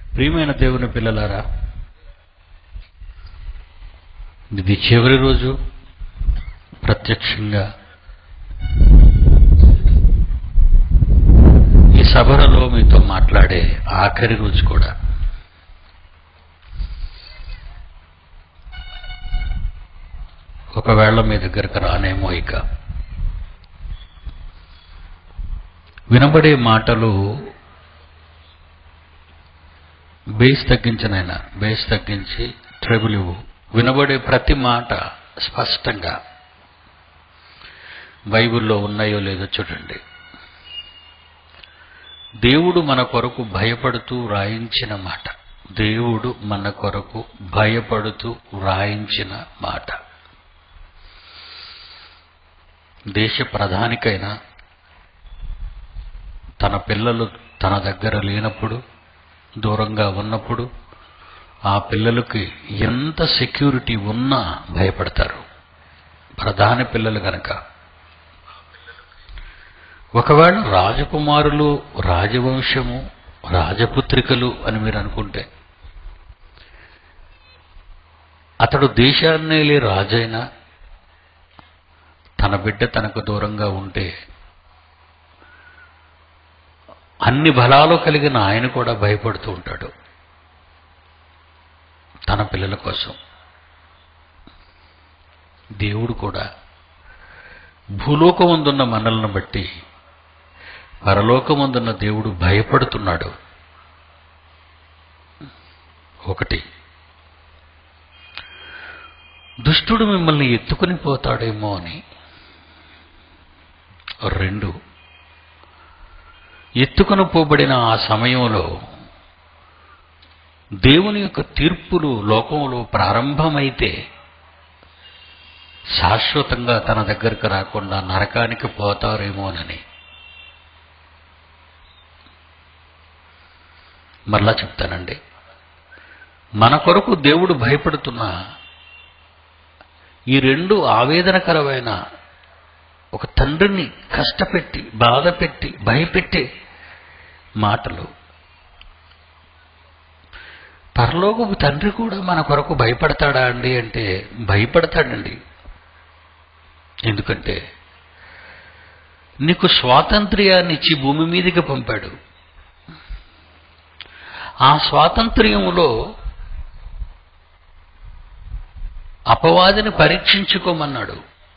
ప్రియమైన దేవుని పిల్లలారా ఇది చివరి రోజు ప్రత్యక్షంగా ఈ సభలలో మీతో మాట్లాడే ఆఖరి రోజు కూడా ఒకవేళ మీ దగ్గరకు రానేమో ఇక వినబడే మాటలు బేస్ తగ్గించనైనా బేస్ తగ్గించి ట్రెబుల్ ఇవ్వు వినబడే ప్రతి మాట స్పష్టంగా బైబిల్లో ఉన్నాయో లేదో చూడండి దేవుడు మన కొరకు భయపడుతూ రాయించిన మాట దేవుడు మన కొరకు భయపడుతూ రాయించిన మాట దేశ ప్రధానికైనా తన పిల్లలు తన దగ్గర లేనప్పుడు దూరంగా ఉన్నప్పుడు ఆ పిల్లలకి ఎంత సెక్యూరిటీ ఉన్నా భయపడతారు ప్రధాని పిల్లలు గనక ఒకవేళ రాజకుమారులు రాజవంశము రాజపుత్రికలు అని మీరు అనుకుంటే అతడు దేశాన్నేలే రాజైనా తన బిడ్డ తనకు దూరంగా ఉంటే అన్ని బలాలు కలిగిన ఆయన కూడా భయపడుతూ ఉంటాడు తన పిల్లల కోసం దేవుడు కూడా భూలోకమందున్న మనల్ని బట్టి పరలోకమందున్న దేవుడు భయపడుతున్నాడు ఒకటి దుష్టుడు మిమ్మల్ని ఎత్తుకుని పోతాడేమో అని రెండు ఎత్తుకొని పోబడిన ఆ సమయంలో దేవుని యొక్క తీర్పులు లోకంలో ప్రారంభమైతే శాశ్వతంగా తన దగ్గరకు రాకుండా నరకానికి పోతారేమోనని మరలా చెప్తానండి మన కొరకు దేవుడు భయపడుతున్న ఈ రెండు ఆవేదనకరమైన ఒక తండ్రిని కష్టపెట్టి బాధ పెట్టి భయపెట్టే మాటలు పరలోకపు తండ్రి కూడా మన కొరకు భయపడతాడా అండి అంటే భయపడతాడండి ఎందుకంటే నీకు స్వాతంత్ర్యాన్ని ఇచ్చి భూమి మీదకి పంపాడు ఆ స్వాతంత్ర్యములో అపవాదిని పరీక్షించుకోమన్నాడు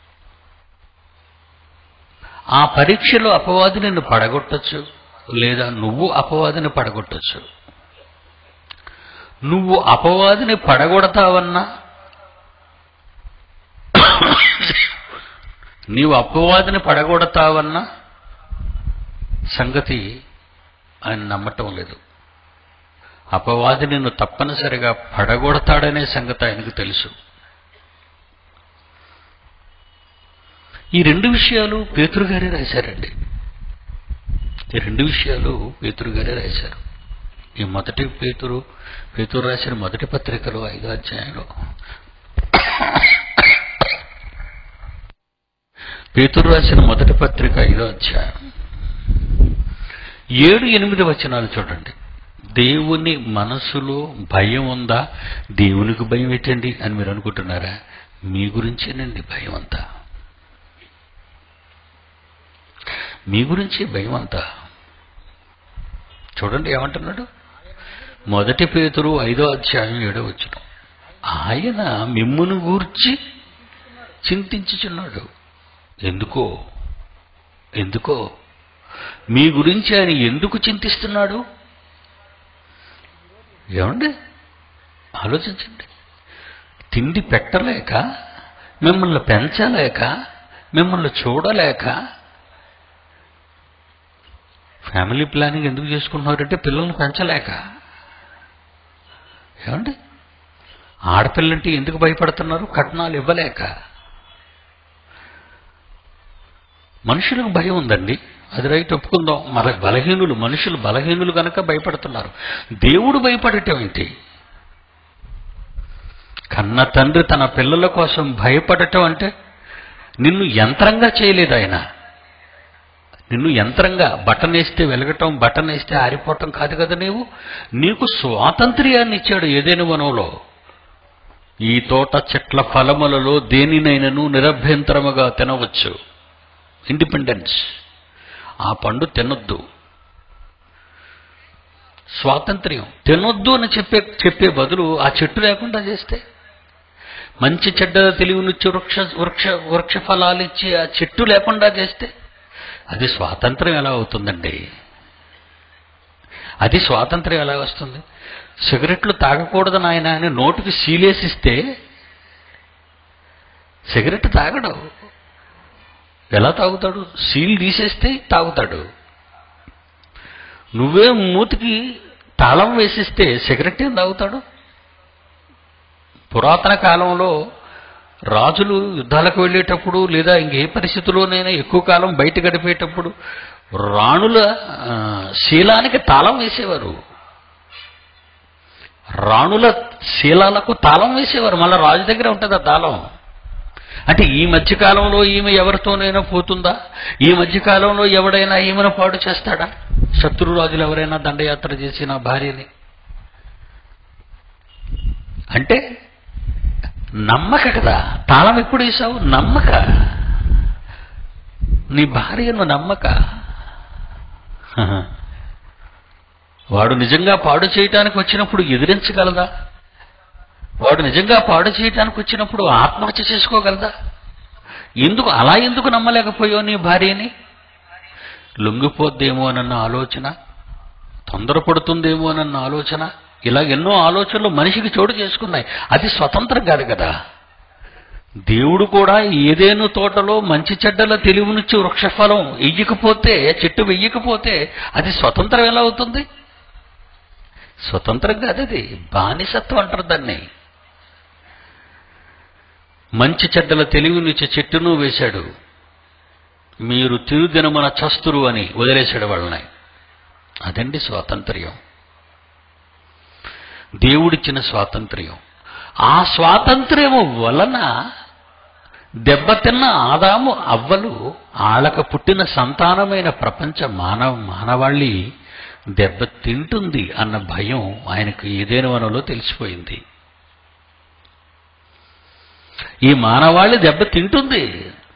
ఆ పరీక్షలో అపవాది నిన్ను పడగొట్టచ్చు లేదా నువ్వు అపవాదిని పడగొట్టచ్చు నువ్వు అపవాదిని పడగొడతావన్నా నీవు అపవాదిని పడగొడతావన్నా సంగతి ఆయన నమ్మటం లేదు అపవాది నిన్ను తప్పనిసరిగా పడగొడతాడనే సంగతి ఆయనకు తెలుసు ఈ రెండు విషయాలు పేతురు గారే రాశారండి ఈ రెండు విషయాలు పేతురు గారే రాశారు ఈ మొదటి పేతురు పేతురు రాసిన మొదటి పత్రికలో ఐదో అధ్యాయంలో పేతురు రాసిన మొదటి పత్రిక ఐదో అధ్యాయం ఏడు ఎనిమిది వచనాలు చూడండి దేవుని మనసులో భయం ఉందా దేవునికి భయం ఏంటండి అని మీరు అనుకుంటున్నారా మీ గురించేనండి భయం అంతా మీ గురించి భయం అంతా చూడండి ఏమంటున్నాడు మొదటి పేతురు ఐదో అధ్యాయం ఏడో వచ్చిన ఆయన మిమ్మును గూర్చి చింతించుచున్నాడు ఎందుకో ఎందుకో మీ గురించి ఆయన ఎందుకు చింతిస్తున్నాడు ఏమండి ఆలోచించండి తిండి పెట్టలేక మిమ్మల్ని పెంచలేక మిమ్మల్ని చూడలేక ఫ్యామిలీ ప్లానింగ్ ఎందుకు చేసుకుంటున్నారంటే పిల్లల్ని పెంచలేక ఏమండి ఆడపిల్లంటే ఎందుకు భయపడుతున్నారు కట్నాలు ఇవ్వలేక మనుషులకు భయం ఉందండి అది రైట్ ఒప్పుకుందాం మన బలహీనులు మనుషులు బలహీనులు గనక భయపడుతున్నారు దేవుడు భయపడటం ఏంటి కన్న తండ్రి తన పిల్లల కోసం భయపడటం అంటే నిన్ను యంత్రంగా చేయలేదు ఆయన నిన్ను యంత్రంగా బటన్ వేస్తే వెలగటం బటన్ వేస్తే ఆరిపోవటం కాదు కదా నీవు నీకు స్వాతంత్ర్యాన్ని ఇచ్చాడు ఏదైనా వనంలో ఈ తోట చెట్ల ఫలములలో దేనినైనను నిరభ్యంతరముగా తినవచ్చు ఇండిపెండెన్స్ ఆ పండు తినొద్దు స్వాతంత్ర్యం తినొద్దు అని చెప్పే చెప్పే బదులు ఆ చెట్టు లేకుండా చేస్తే మంచి చెడ్డ తెలివినిచ్చి వృక్ష వృక్ష వృక్ష ఫలాలు ఇచ్చి ఆ చెట్టు లేకుండా చేస్తే అది స్వాతంత్రం ఎలా అవుతుందండి అది స్వాతంత్రం ఎలా వస్తుంది సిగరెట్లు తాగకూడదు నాయన అని నోటికి సీలేసిస్తే సిగరెట్ తాగడు ఎలా తాగుతాడు సీల్ తీసేస్తే తాగుతాడు నువ్వే మూతికి తాళం వేసిస్తే సిగరెట్ ఏం తాగుతాడు పురాతన కాలంలో రాజులు యుద్ధాలకు వెళ్ళేటప్పుడు లేదా ఇంకే పరిస్థితుల్లోనైనా ఎక్కువ కాలం బయట గడిపేటప్పుడు రాణుల ఆ, శీలానికి తాళం వేసేవారు రాణుల శీలాలకు తాళం వేసేవారు మళ్ళీ రాజు దగ్గర ఉంటుంది ఆ తాళం అంటే ఈ మధ్యకాలంలో ఈమె ఎవరితోనైనా పోతుందా ఈ మధ్యకాలంలో ఎవడైనా ఈమెను పాడు చేస్తాడా శత్రురాజులు ఎవరైనా దండయాత్ర చేసిన భార్యని అంటే నమ్మక కదా తాళం ఎప్పుడు వేసావు నమ్మక నీ భార్యను నమ్మక హహ. వాడు నిజంగా పాడు చేయటానికి వచ్చినప్పుడు ఎదిరించగలదా వాడు నిజంగా పాడు చేయటానికి వచ్చినప్పుడు ఆత్మహత్య చేసుకోగలదా ఎందుకు అలా ఎందుకు నమ్మలేకపోయావు నీ భార్యని లొంగిపోద్దేమో అన్న ఆలోచన తొందరపడుతుందేమో అన్న ఆలోచన ఇలా ఎన్నో ఆలోచనలు మనిషికి చోటు చేసుకున్నాయి అది స్వతంత్రం కాదు కదా దేవుడు కూడా ఏదేను తోటలో మంచి చెడ్డల తెలివినిచ్చి వృక్షఫలం వెయ్యకపోతే చెట్టు వెయ్యకపోతే అది స్వతంత్రం ఎలా అవుతుంది స్వతంత్రం కాదు అది బానిసత్వం అంటారు దాన్ని మంచి చెడ్డల తెలివినిచ్చి చెట్టును వేశాడు మీరు తిరుదినమున చస్తురు అని వదిలేశాడు వాళ్ళని అదండి స్వాతంత్ర్యం దేవుడిచ్చిన స్వాతంత్ర్యం ఆ స్వాతంత్ర్యము వలన దెబ్బతిన్న ఆదాము అవ్వలు ఆళ్ళకు పుట్టిన సంతానమైన ప్రపంచ మానవ మానవాళి దెబ్బ తింటుంది అన్న భయం ఆయనకు ఏదైనా వనంలో తెలిసిపోయింది ఈ మానవాళి దెబ్బ తింటుంది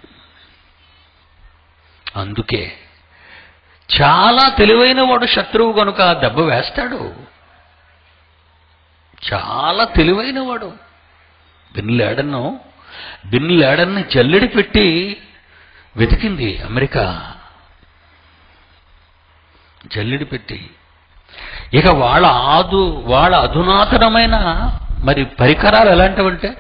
అందుకే చాలా తెలివైన వాడు శత్రువు కనుక ఆ దెబ్బ వేస్తాడు చాలా తెలివైన వాడు బిన్ లాడన్ను బిన్ లాడన్ని జల్లెడి పెట్టి వెతికింది అమెరికా జల్లెడి పెట్టి ఇక వాళ్ళ ఆదు వాళ్ళ అధునాతనమైన మరి పరికరాలు ఎలాంటివంటే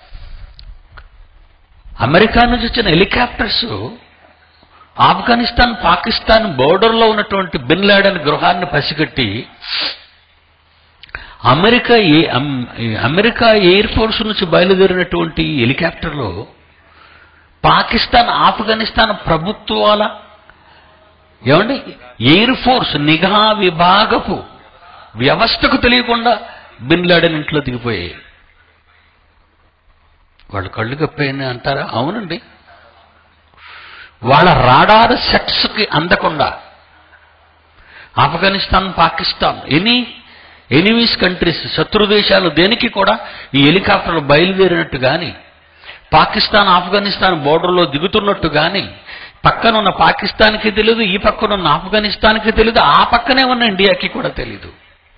అమెరికా నుంచి వచ్చిన హెలికాప్టర్స్ ఆఫ్ఘనిస్తాన్ పాకిస్తాన్ బోర్డర్లో ఉన్నటువంటి బిన్ లాడన్ గృహాన్ని పసిగట్టి అమెరికా ఏ అమ్- అమెరికా ఎయిర్ ఫోర్స్ నుంచి బయలుదేరినటువంటి హెలికాప్టర్లో పాకిస్తాన్ ఆఫ్ఘనిస్తాన్ ప్రభుత్వాల ఏమండి ఎయిర్ ఫోర్స్ నిఘా విభాగపు వ్యవస్థకు తెలియకుండా బిన్ లాడెన్ ఇంట్లో దిగిపోయాయి వాళ్ళు కళ్ళు కప్పేయని అంటారా అవునండి వాళ్ళ రాడార్ సెట్స్కి అందకుండా Afghanistan Pakistan any enemies countries శత్రు దేశాలు దేనికి కూడా ఈ హెలికాప్టర్లు బయలుదేరినట్టు కానీ పాకిస్తాన్ ఆఫ్ఘనిస్తాన్ బోర్డర్లో దిగుతున్నట్టు కానీ పక్కనున్న పాకిస్తాన్కి తెలియదు ఈ పక్కనున్న ఆఫ్ఘనిస్తాన్కి తెలియదు ఆ పక్కనే ఉన్న ఇండియాకి కూడా తెలియదు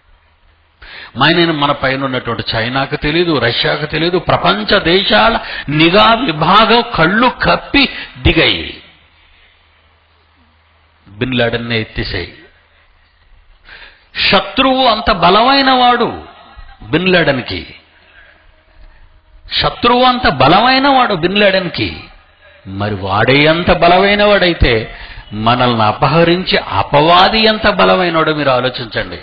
మన మన పైన ఉన్నటువంటి చైనాకు తెలియదు రష్యాకు తెలియదు ప్రపంచ దేశాల నిఘా విభాగం కళ్ళు కప్పి దిగాయి బిన్ లాడన్నే ఎత్తేసాయి శత్రువు అంత బలమైన వాడు బిన్ లాడన్కి శత్రువు అంత బలమైన వాడు బిన్ లాడన్కి మరి వాడే అంత బలమైన వాడైతే మనల్ని అపహరించి అపవాది ఎంత బలమైనవాడో మీరు ఆలోచించండి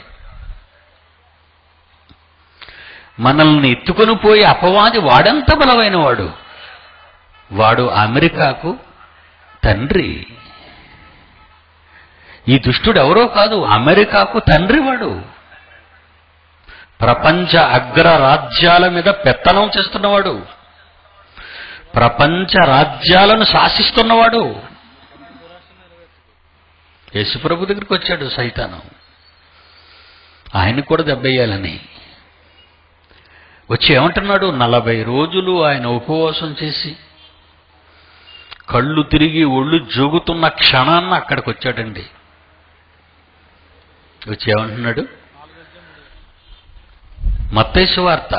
మనల్ని ఎత్తుకొని పోయి అపవాది వాడంత బలమైన వాడు వాడు అమెరికాకు తండ్రి ఈ దుష్టుడు ఎవరో కాదు అమెరికాకు తండ్రి వాడు ప్రపంచ అగ్ర రాజ్యాల మీద పెత్తనం చేస్తున్నవాడు ప్రపంచ రాజ్యాలను శాసిస్తున్నవాడు యేసుప్రభు దగ్గరికి వచ్చాడు సైతాను ఆయనకు కూడా దెబ్బేయాలని వచ్చి ఏమంటున్నాడు నలభై రోజులు ఆయన ఉపవాసం చేసి కళ్ళు తిరిగి ఒళ్ళు జోగుతున్న క్షణాన్న అక్కడికి వచ్చాడండి వచ్చి ఏమంటున్నాడు మత్తైసు వార్త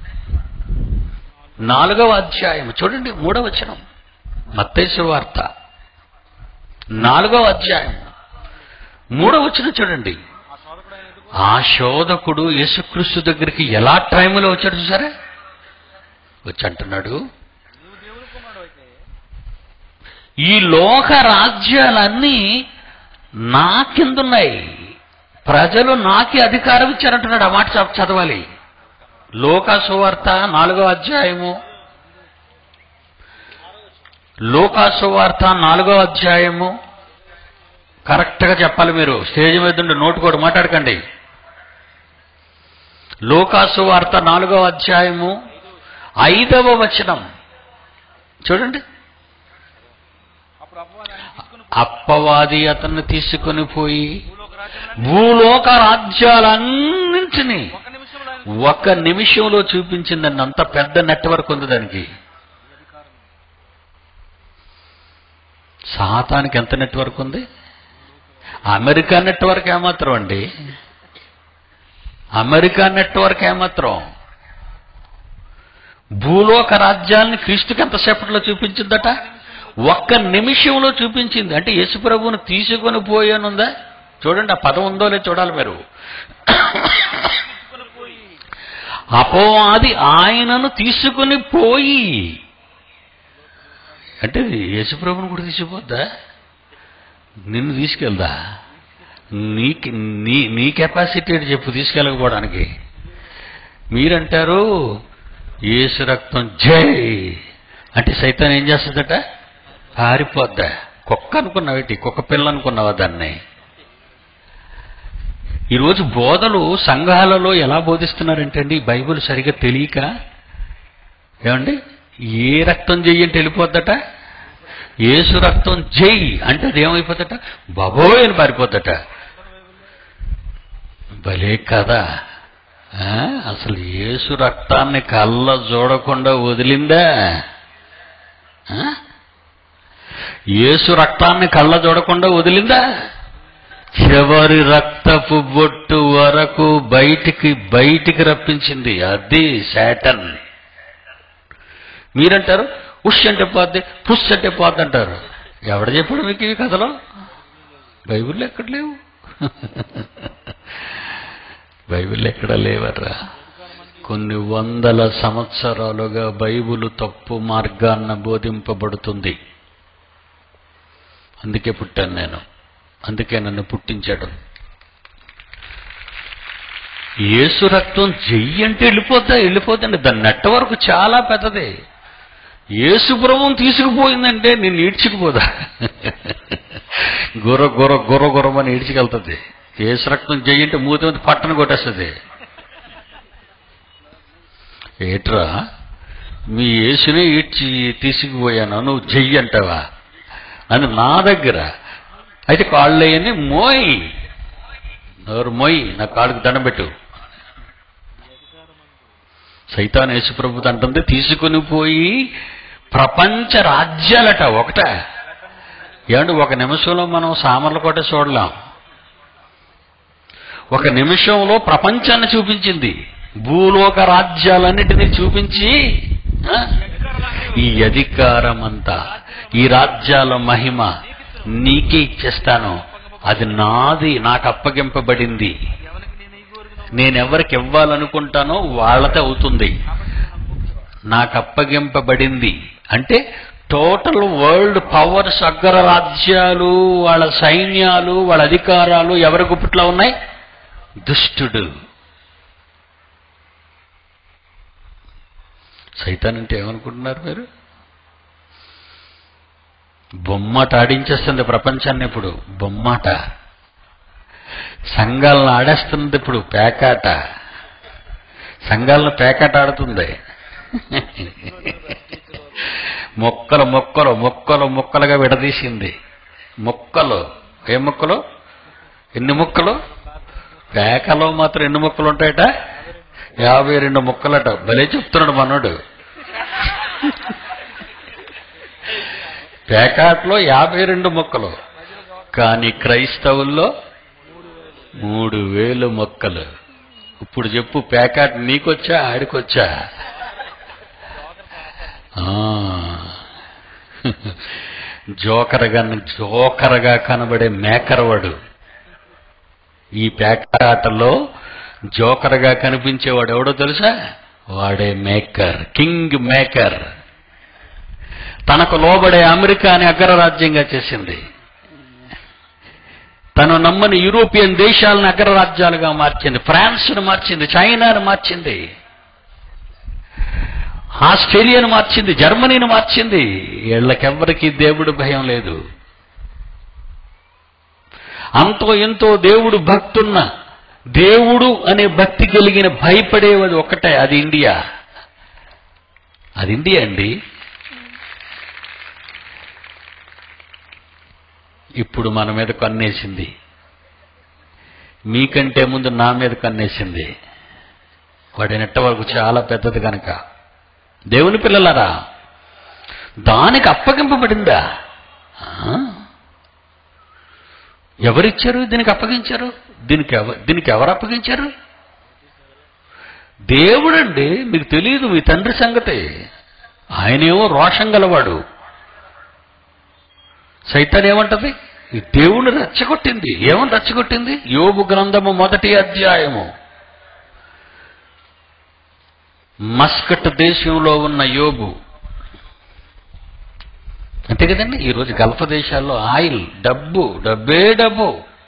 నాలుగవ అధ్యాయం చూడండి మూడవ వచనం మత్తైసు వార్త నాలుగవ అధ్యాయం మూడవ వచనం చూడండి ఆ శోధకుడు ఆయన ఎదుగు ఆ శోధకుడు యేసుక్రీస్తు దగ్గరికి ఎలా టైంలో వచ్చాడు చూసారా వచ్చి అంటున్నాడు నీవు దేవుని కుమారుడు అయితే ఈ లోక రాజ్యాలన్నీ నా కిందున్నాయి ప్రజలు నాకే అధికారం ఇచ్చారంటున్నాడు ఆ మాట చ- చదవాలి లోకా సువార్త నాలుగో అధ్యాయము లోకా సువార్త నాలుగో అధ్యాయము కరెక్ట్గా చెప్పాలి మీరు స్టేజ్ మీద ఉండి నోటు కూడా మాట్లాడకండి లోకాసు వార్త నాలుగో అధ్యాయము ఐదవ వచనం చూడండి అప్పుడు అపవాది ఆయన తీసుకుని అప్పవాది అతన్ని తీసుకొని పోయి భూలోక రాజ్యాలను భూలోక రాజ్యాలన్నింటినీ ఒక నిమిషంలో ఆయన ఒక నిమిషంలో చూపించిందండి అంత పెద్ద నెట్వర్క్ ఉంది దానికి సాతానికి ఎంత నెట్వర్క్ ఉంది అమెరికా నెట్వర్క్ ఏమాత్రం అండి అమెరికా నెట్వర్క్ ఏమాత్రం భూలోక రాజ్యాల్ని క్రీస్తుకి ఎంతసేపట్లో చూపించిందట ఒక్క నిమిషంలో చూపించింది అంటే యేసుప్రభువును తీసుకొని పోయానుందా చూడండి ఆ పదం ఉందో లేదో చూడాలి మీరు తీసుకుని పోయి అపవాది ఆయనను తీసుకుని పోయి అంటే యేసుప్రభుని కూడా తీసుకుపోద్దా నిన్ను తీసుకెళ్దా నీకు నీ నీ కెపాసిటీ ఏంటి చెప్పు తీసుకెళ్ళకపోవడానికి మీరంటారు యేసు రక్తం జై అంటే సైతాన్ ఏం చేస్తుందట పారిపోద్దా కుక్క అనుకున్నావేటి కుక్క పిల్ల అనుకున్నావా దాన్ని ఈరోజు బోధలు సంఘాలలో ఎలా బోధిస్తున్నారంటే అండి బైబిల్ సరిగ్గా తెలియక ఏమండి ఏ రక్తం చెయ్యి అంటే వెళ్ళిపోద్దట ఏసు రక్తం జై అంటే అది ఏమైపోద్దట బాబోయ్ అని పారిపోద్దట భలే కదా ఆ? అసలు ఏసు రక్తాన్ని కళ్ళ చూడకుండా వదిలిందా ఆ? ఏసు రక్తాన్ని కళ్ళ చూడకుండా వదిలిందా చివరి రక్తపు బొట్టు వరకు బయటికి బయటికి రప్పించింది అది శాటన్ మీరంటారు ఉష్ అంటే పోద్ది పుష్ అంటే పోద్ది అంటారు ఎవడ చెప్పాడు మీకు ఇవి కథలో బైబిల్లో ఎక్కడ లేవు బైబిల్ ఎక్కడ లేవరా కొన్ని వందల సంవత్సరాలుగా బైబిల్ తప్పు మార్గాన్న బోధింపబడుతుంది అందుకే పుట్టాను నేను అందుకే నన్ను పుట్టించాడు యేసు రక్తం చెయ్యి అంటే వెళ్ళిపోతా వెళ్ళిపోతండి దాని నెట్వర్క్ చాలా పెద్దది యేసు ప్రభువుని తీసుకుపోయిందంటే నేను ఈడ్చుకుపోదా గుర్ర గుర్ర గుర్ర గుర్రమని ఈడ్చుకెళ్తుంది యేసు రక్తం చెయ్యి అంటే మూతి మీద పట్టణ కొట్టేస్తుంది ఏట్రా మీ యేసునే ఈడ్చి తీసుకుపోయాను నువ్వు చెయ్యి అంటావా అని నా దగ్గర అయితే కాళ్ళు వేయని మోయ్ నోరు మోయ్ నా కాళ్ళకి దండం పెట్టు సైతాన్ యేసుప్రభు అంటుంది తీసుకుని పోయి ప్రపంచ రాజ్యాలట ఒకట ఏమంటే ఒక నిమిషంలో మనం సామర్లకోట చూడలేం ఒక నిమిషంలో ప్రపంచాన్ని చూపించింది భూలోక రాజ్యాలన్నిటినీ చూపించి ఆ, ఈ అధికారం అంతా ఈ రాజ్యాల మహిమ నీకే ఇచ్చేస్తాను అది నాది నాకు అప్పగింపబడింది ఎవరికి నేను ఈ కోరికను నేనెవరికి ఇవ్వాలనుకుంటానో వాళ్ళతో అవుతుంది నాకు అప్పగింపబడింది అంటే టోటల్ వరల్డ్ పవర్స్ అగ్ర రాజ్యాలు వాళ్ళ సైన్యాలు వాళ్ళ అధికారాలు ఎవరి గుప్పిట్లో ఉన్నాయి దుష్టుడు సైతాన్ అంటే ఏమనుకుంటున్నారు మీరు బొమ్మాట ఆడించేస్తుంది ప్రపంచాన్ని ఇప్పుడు బొమ్మాట సంఘాలను ఆడేస్తుంది ఇప్పుడు పేకాట సంఘాలను పేకాట ఆడుతుంది మొక్కలు మొక్కలు మొక్కలు మొక్కలుగా విడదీసింది మొక్కలు ఏ ముక్కలు ఎన్ని ముక్కలు పేకలో మాత్రం ఎన్ని ముక్కలు ఉంటాయట యాభై రెండు ముక్కలట భలే చెప్తున్నాడు మనోడు పేకాట్లో యాభై రెండు ముక్కలు కానీ క్రైస్తవుల్లో మూడు వేలు మొక్కలు ఇప్పుడు చెప్పు పేకాట్ నీకొచ్చా ఆడికొచ్చా ఆ. జోకరగా జోకరగా కనబడే మేకరవాడు ఈ పేకాటలో జోకరగా కనిపించేవాడు ఎవడో తెలుసా వాడే మేకర్ కింగ్ మేకర్ తనకు లోబడే అమెరికాని అగ్రరాజ్యంగా చేసింది తను నమ్మని యూరోపియన్ దేశాలను అగ్రరాజ్యాలుగా మార్చింది ఫ్రాన్స్ను మార్చింది చైనాను మార్చింది ఆస్ట్రేలియాను మార్చింది జర్మనీని మార్చింది వీళ్ళకెవ్వరికీ దేవుడు భయం లేదు అంతో ఎంతో దేవుడు భక్తున్న దేవుడు అనే భక్తి కలిగిన భయపడేది ఒకటే అది ఇండియా అది ఇండియా అండి ఇప్పుడు మన మీద కన్నేసింది మీకంటే ముందు నా మీద కన్నేసింది వాడి నెట్ట వరకు చాలా పెద్దది కనుక దేవుని పిల్లలారా దానికి అప్పగింపబడిందా ఆ? ఎవరిచ్చారు దీనికి అప్పగించారు దీనికి ఎవ దీనికి ఎవరు అప్పగించారు దేవుడండి మీకు తెలియదు మీ తండ్రి సంగతి ఆయనేమో రోషం గలవాడు సైతాన్ ఏమంటది ఈ దేవుని రెచ్చగొట్టింది ఏమని రెచ్చగొట్టింది యోబు గ్రంథము మొదటి అధ్యాయము మస్కట్ దేశంలో ఉన్న యోబు అంతే కదండి ఈరోజు గల్ఫ్ దేశాల్లో ఆయిల్ డబ్బు డబ్బే డబ్బు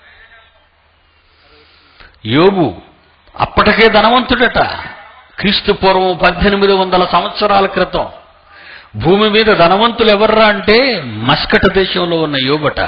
యోబు అప్పటికే ధనవంతుడట క్రీస్తు పూర్వం పద్దెనిమిది వందల సంవత్సరాల క్రితం భూమి మీద ధనవంతులు ఎవర్రా అంటే మస్కట్ దేశంలో ఉన్న యోబట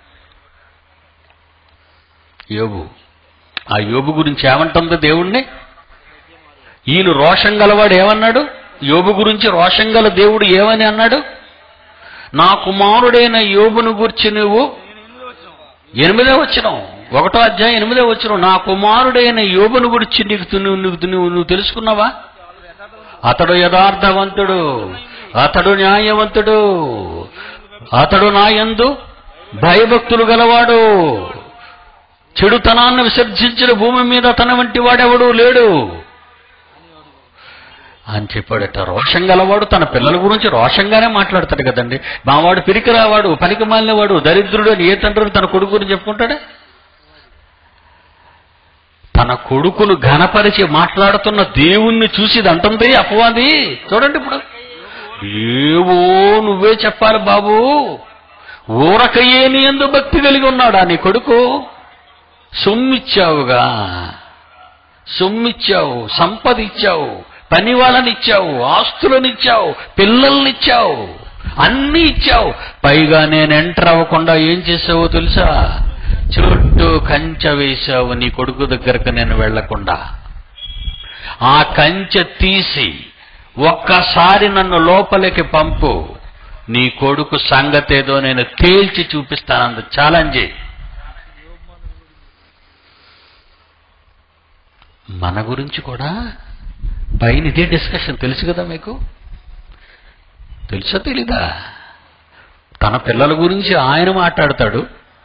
యోబు ఆ యోబు గురించి ఏమంటుంది దేవుణ్ణి ఈయన రోషం గలవాడు ఏమన్నాడు యోబు గురించి రోషం గల దేవుడు ఏమని అన్నాడు నా కుమారుడైన యోబును గురించి నువ్వు ఎనిమిదే వచ్చిన ఒకటో అధ్యాయం ఎనిమిదే వచ్చిన నా కుమారుడైన యోబును గురించి నీకు తు- నువ్వు నువ్వు నువ్వు నువ్వు తెలుసుకున్నావా అతడు యథార్థవంతుడు అతడు న్యాయవంతుడు అతడు నాయందు భయభక్తులు గలవాడు చెడుతనాన్ని విసర్జించిన భూమి మీద తన వంటి వాడెవడు లేడు అని చెప్పాడట రోషం గలవాడు తన పిల్లల గురించి రోషంగానే మాట్లాడతాడు కదండి మావాడు పిరికిరావాడు పనికి మాలినవాడు దరిద్రుడు అని ఏ తండ్రి తన కొడుకు గురించి చెప్పుకుంటాడా తన కొడుకును ఘనపరిచి మాట్లాడుతున్న దేవుణ్ణి చూసి ఇది అంటుంది అపవాది చూడండి ఇప్పుడు ఏవో నువ్వే చెప్పాలి బాబు ఊరకయ్యే నీ ఎందు భక్తి కలిగి ఉన్నాడా నీ కొడుకు సొమ్మిచ్చావుగా సొమ్మిచ్చావు సంపద ఇచ్చావు పని వాళ్ళనిచ్చావు ఆస్తులనిచ్చావు పిల్లల్నిచ్చావు అన్నీ ఇచ్చావు పైగా నేను ఎంటర్ అవ్వకుండా ఏం చేసావో తెలుసా చుట్టూ కంచె వేశావు నీ కొడుకు దగ్గరకు నేను వెళ్లకుండా ఆ కంచె తీసి ఒక్కసారి నన్ను లోపలికి పంపు నీ కొడుకు సంగతేదో నేను తేల్చి చూపిస్తానంది ఛాలెంజ్ మన గురించి కూడా పైన ఇదే డిస్కషన్ తెలుసు కదా మీకు తెలుసా తెలీదా తన పిల్లల గురించి ఆయన మాట్లాడతాడు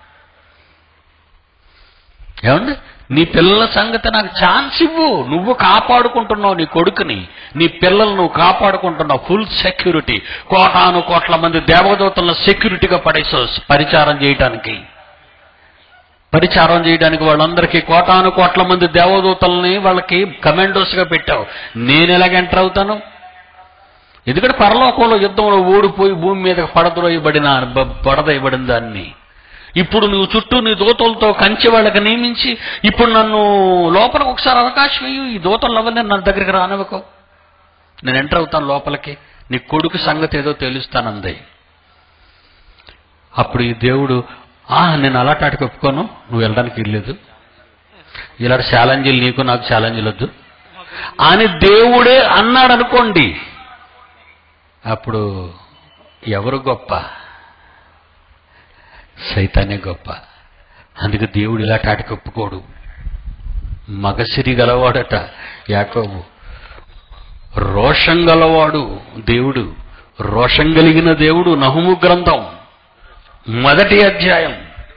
ఏమండి నీ పిల్లల సంగతి నాకు ఛాన్స్ ఇవ్వు నువ్వు కాపాడుకుంటున్నావు నీ కొడుకుని నీ పిల్లలు నువ్వు కాపాడుకుంటున్నావు ఫుల్ సెక్యూరిటీ కోటాను కోట్ల మంది దేవదూతలను సెక్యూరిటీగా పడేసావు పరిచారం చేయడానికి పరిచారం చేయడానికి వాళ్ళందరికీ కోటాను కోట్ల మంది దేవదూతల్ని వాళ్ళకి కమాండోస్ గా పెట్టావు నేను ఎలాగ ఎంటర్ అవుతాను ఎందుకంటే పరలోకంలో యుద్ధంలో ఓడిపోయి భూమి మీద పడద్రోయబడిన బ- పడదయబడిన దాన్ని ఇప్పుడు నువ్వు చుట్టూ నీ దూతలతో కంచె వాళ్ళకి నియమించి ఇప్పుడు నన్ను లోపలికి ఒకసారి అవకాశం ఇయ్యి ఈ దూతలు ఎవరిని నా దగ్గరికి రానివ్వకు నేను ఎంటర్ అవుతాను లోపలికి నీ కొడుకు సంగతి ఏదో తెలుస్తానంది అప్పుడు ఈ దేవుడు ఆ నేను అలాంటి ఒప్పుకోను నువ్వు వెళ్ళడానికి వీల్లేదు ఇలాంటి ఛాలెంజీలు నీకు నాకు ఛాలెంజీలు వద్దు అని దేవుడే అన్నాడు అనుకోండి అప్పుడు ఎవరు గొప్ప సైతానే గొప్ప అందుకే దేవుడు ఇలా టాటికి ఒప్పుకోడు మగసిరి గలవాడట యాకోబు రోషం గలవాడు దేవుడు రోషం కలిగిన దేవుడు నహుము గ్రంథం మొదటి అధ్యాయం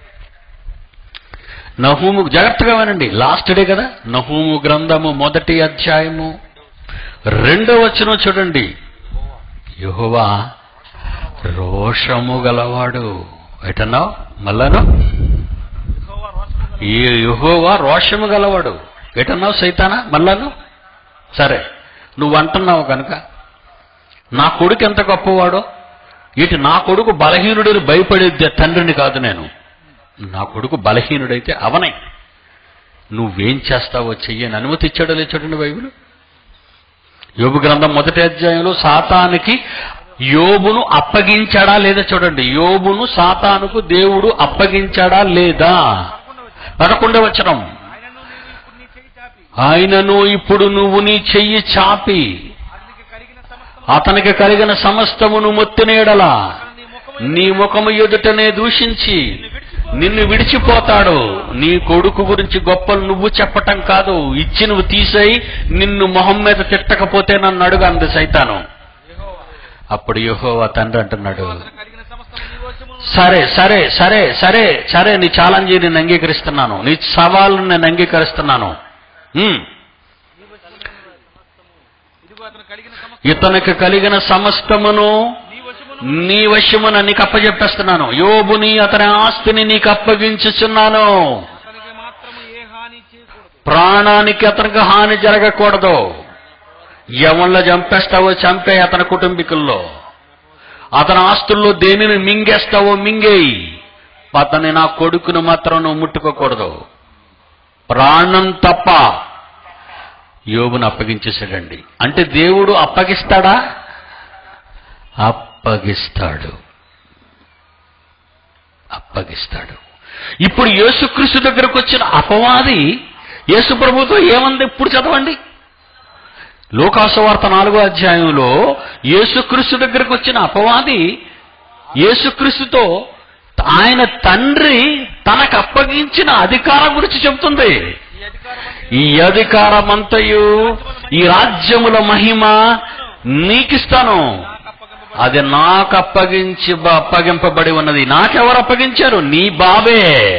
నహూము జాగ్రత్తగా వినండి లాస్ట్ డే కదా నహూము గ్రంథము మొదటి అధ్యాయము రెండో వచనం చూడండి యెహోవా రోషము గలవాడు ఎటన్నావు మళ్ళాను యెహోవా రోషము ఈ యెహోవా రోషము గలవాడు ఎటన్నావు సైతానా మళ్ళాను సరే నువ్వు అంటున్నావు కనుక నా కొడుకు ఎంత గొప్పవాడో ఇటు నా కొడుకు బలహీనుడిని భయపడే తండ్రిని కాదు నేను నా కొడుకు బలహీనుడైతే అవనే నువ్వేం చేస్తావో చెయ్యని అనుమతి ఇచ్చాడో లేదు చూడండి బైబిల్ యోబు గ్రంథం మొదటి అధ్యాయంలో సాతానికి యోబును అప్పగించాడా లేదా చూడండి యోబును సాతానుకు దేవుడు అప్పగించాడా లేదా పదకొండవ వచనం ఆయనను నీవు ఇప్పుడు నీ ఆయనను ఇప్పుడు నువ్వు చెయ్యి చాపి నీ చెయ్యి చాపి అతనికి కలిగిన సమస్తం అతనికి కలిగిన సమస్తమును మొత్తినేడలా అతను నీ ముఖము నీ ముఖము ఎదుటనే దూషించి నిన్ను విడిచిపోతాడు నీ కొడుకు గురించి గొప్పలు నువ్వు చెప్పటం కాదు ఇచ్చి నువ్వు తీసేయి నిన్ను మొహం మీద తిట్టకపోతే నన్ను అడుగు అంది సైతాను యెహోవా అప్పుడు యెహోవా తండ్రి అంటున్నాడు అతనికి కలిగిన సమస్తం నీ వశమును సరే సరే సరే సరే సరే నీ ఛాలెంజ్ నేను అంగీకరిస్తున్నాను నీ సవాలు నేను అంగీకరిస్తున్నాను ఉమ్. నీ వశమును ఇదిగో అతను కలిగిన సమస్తం ఇతనికి కలిగిన సమస్తమును నీ వశమును నీ వశమున నీకు అప్పచెప్పేస్తున్నాను యోబుని అతని ఆస్తిని నీకు అప్పగించుచున్నాను అతనికి మాత్రము ఏ హాని చేయకూడదు ప్రాణానికి అతనికి హాని జరగకూడదు ఎవళ్ళ చంపేస్తావో చంపే అతని కుటుంబీకుల్లో అతని ఆస్తుల్లో దేనిని మింగేస్తావో మింగేయి అతని నా కొడుకును మాత్రం నువ్వు ముట్టుకోకూడదు ప్రాణం తప్ప యోబును అప్పగించేసాడండి అంటే దేవుడు అప్పగిస్తాడా అప్పగిస్తాడు అప్పగిస్తాడు ఇప్పుడు యేసుక్రీస్తు దగ్గరకు వచ్చిన అపవాది యేసు ప్రభుతో ఏమంది ఇప్పుడు చదవండి లోకాసువార్త నాలుగో అధ్యాయంలో యేసుక్రీస్తు దగ్గరకు వచ్చిన అపవాది యేసుక్రీస్తుతో ఆయన తండ్రి తనకు అప్పగించిన అధికారం గురించి చెబుతుంది ఈ అధికారం ఈ అధికారమంతయు ఈ రాజ్యముల మహిమ నీకిస్తాను అప్పగింపబడి అది నాకు అప్పగించి అప్పగింపబడి ఉన్నది నాకెవరు అప్పగించారు నీ బాబే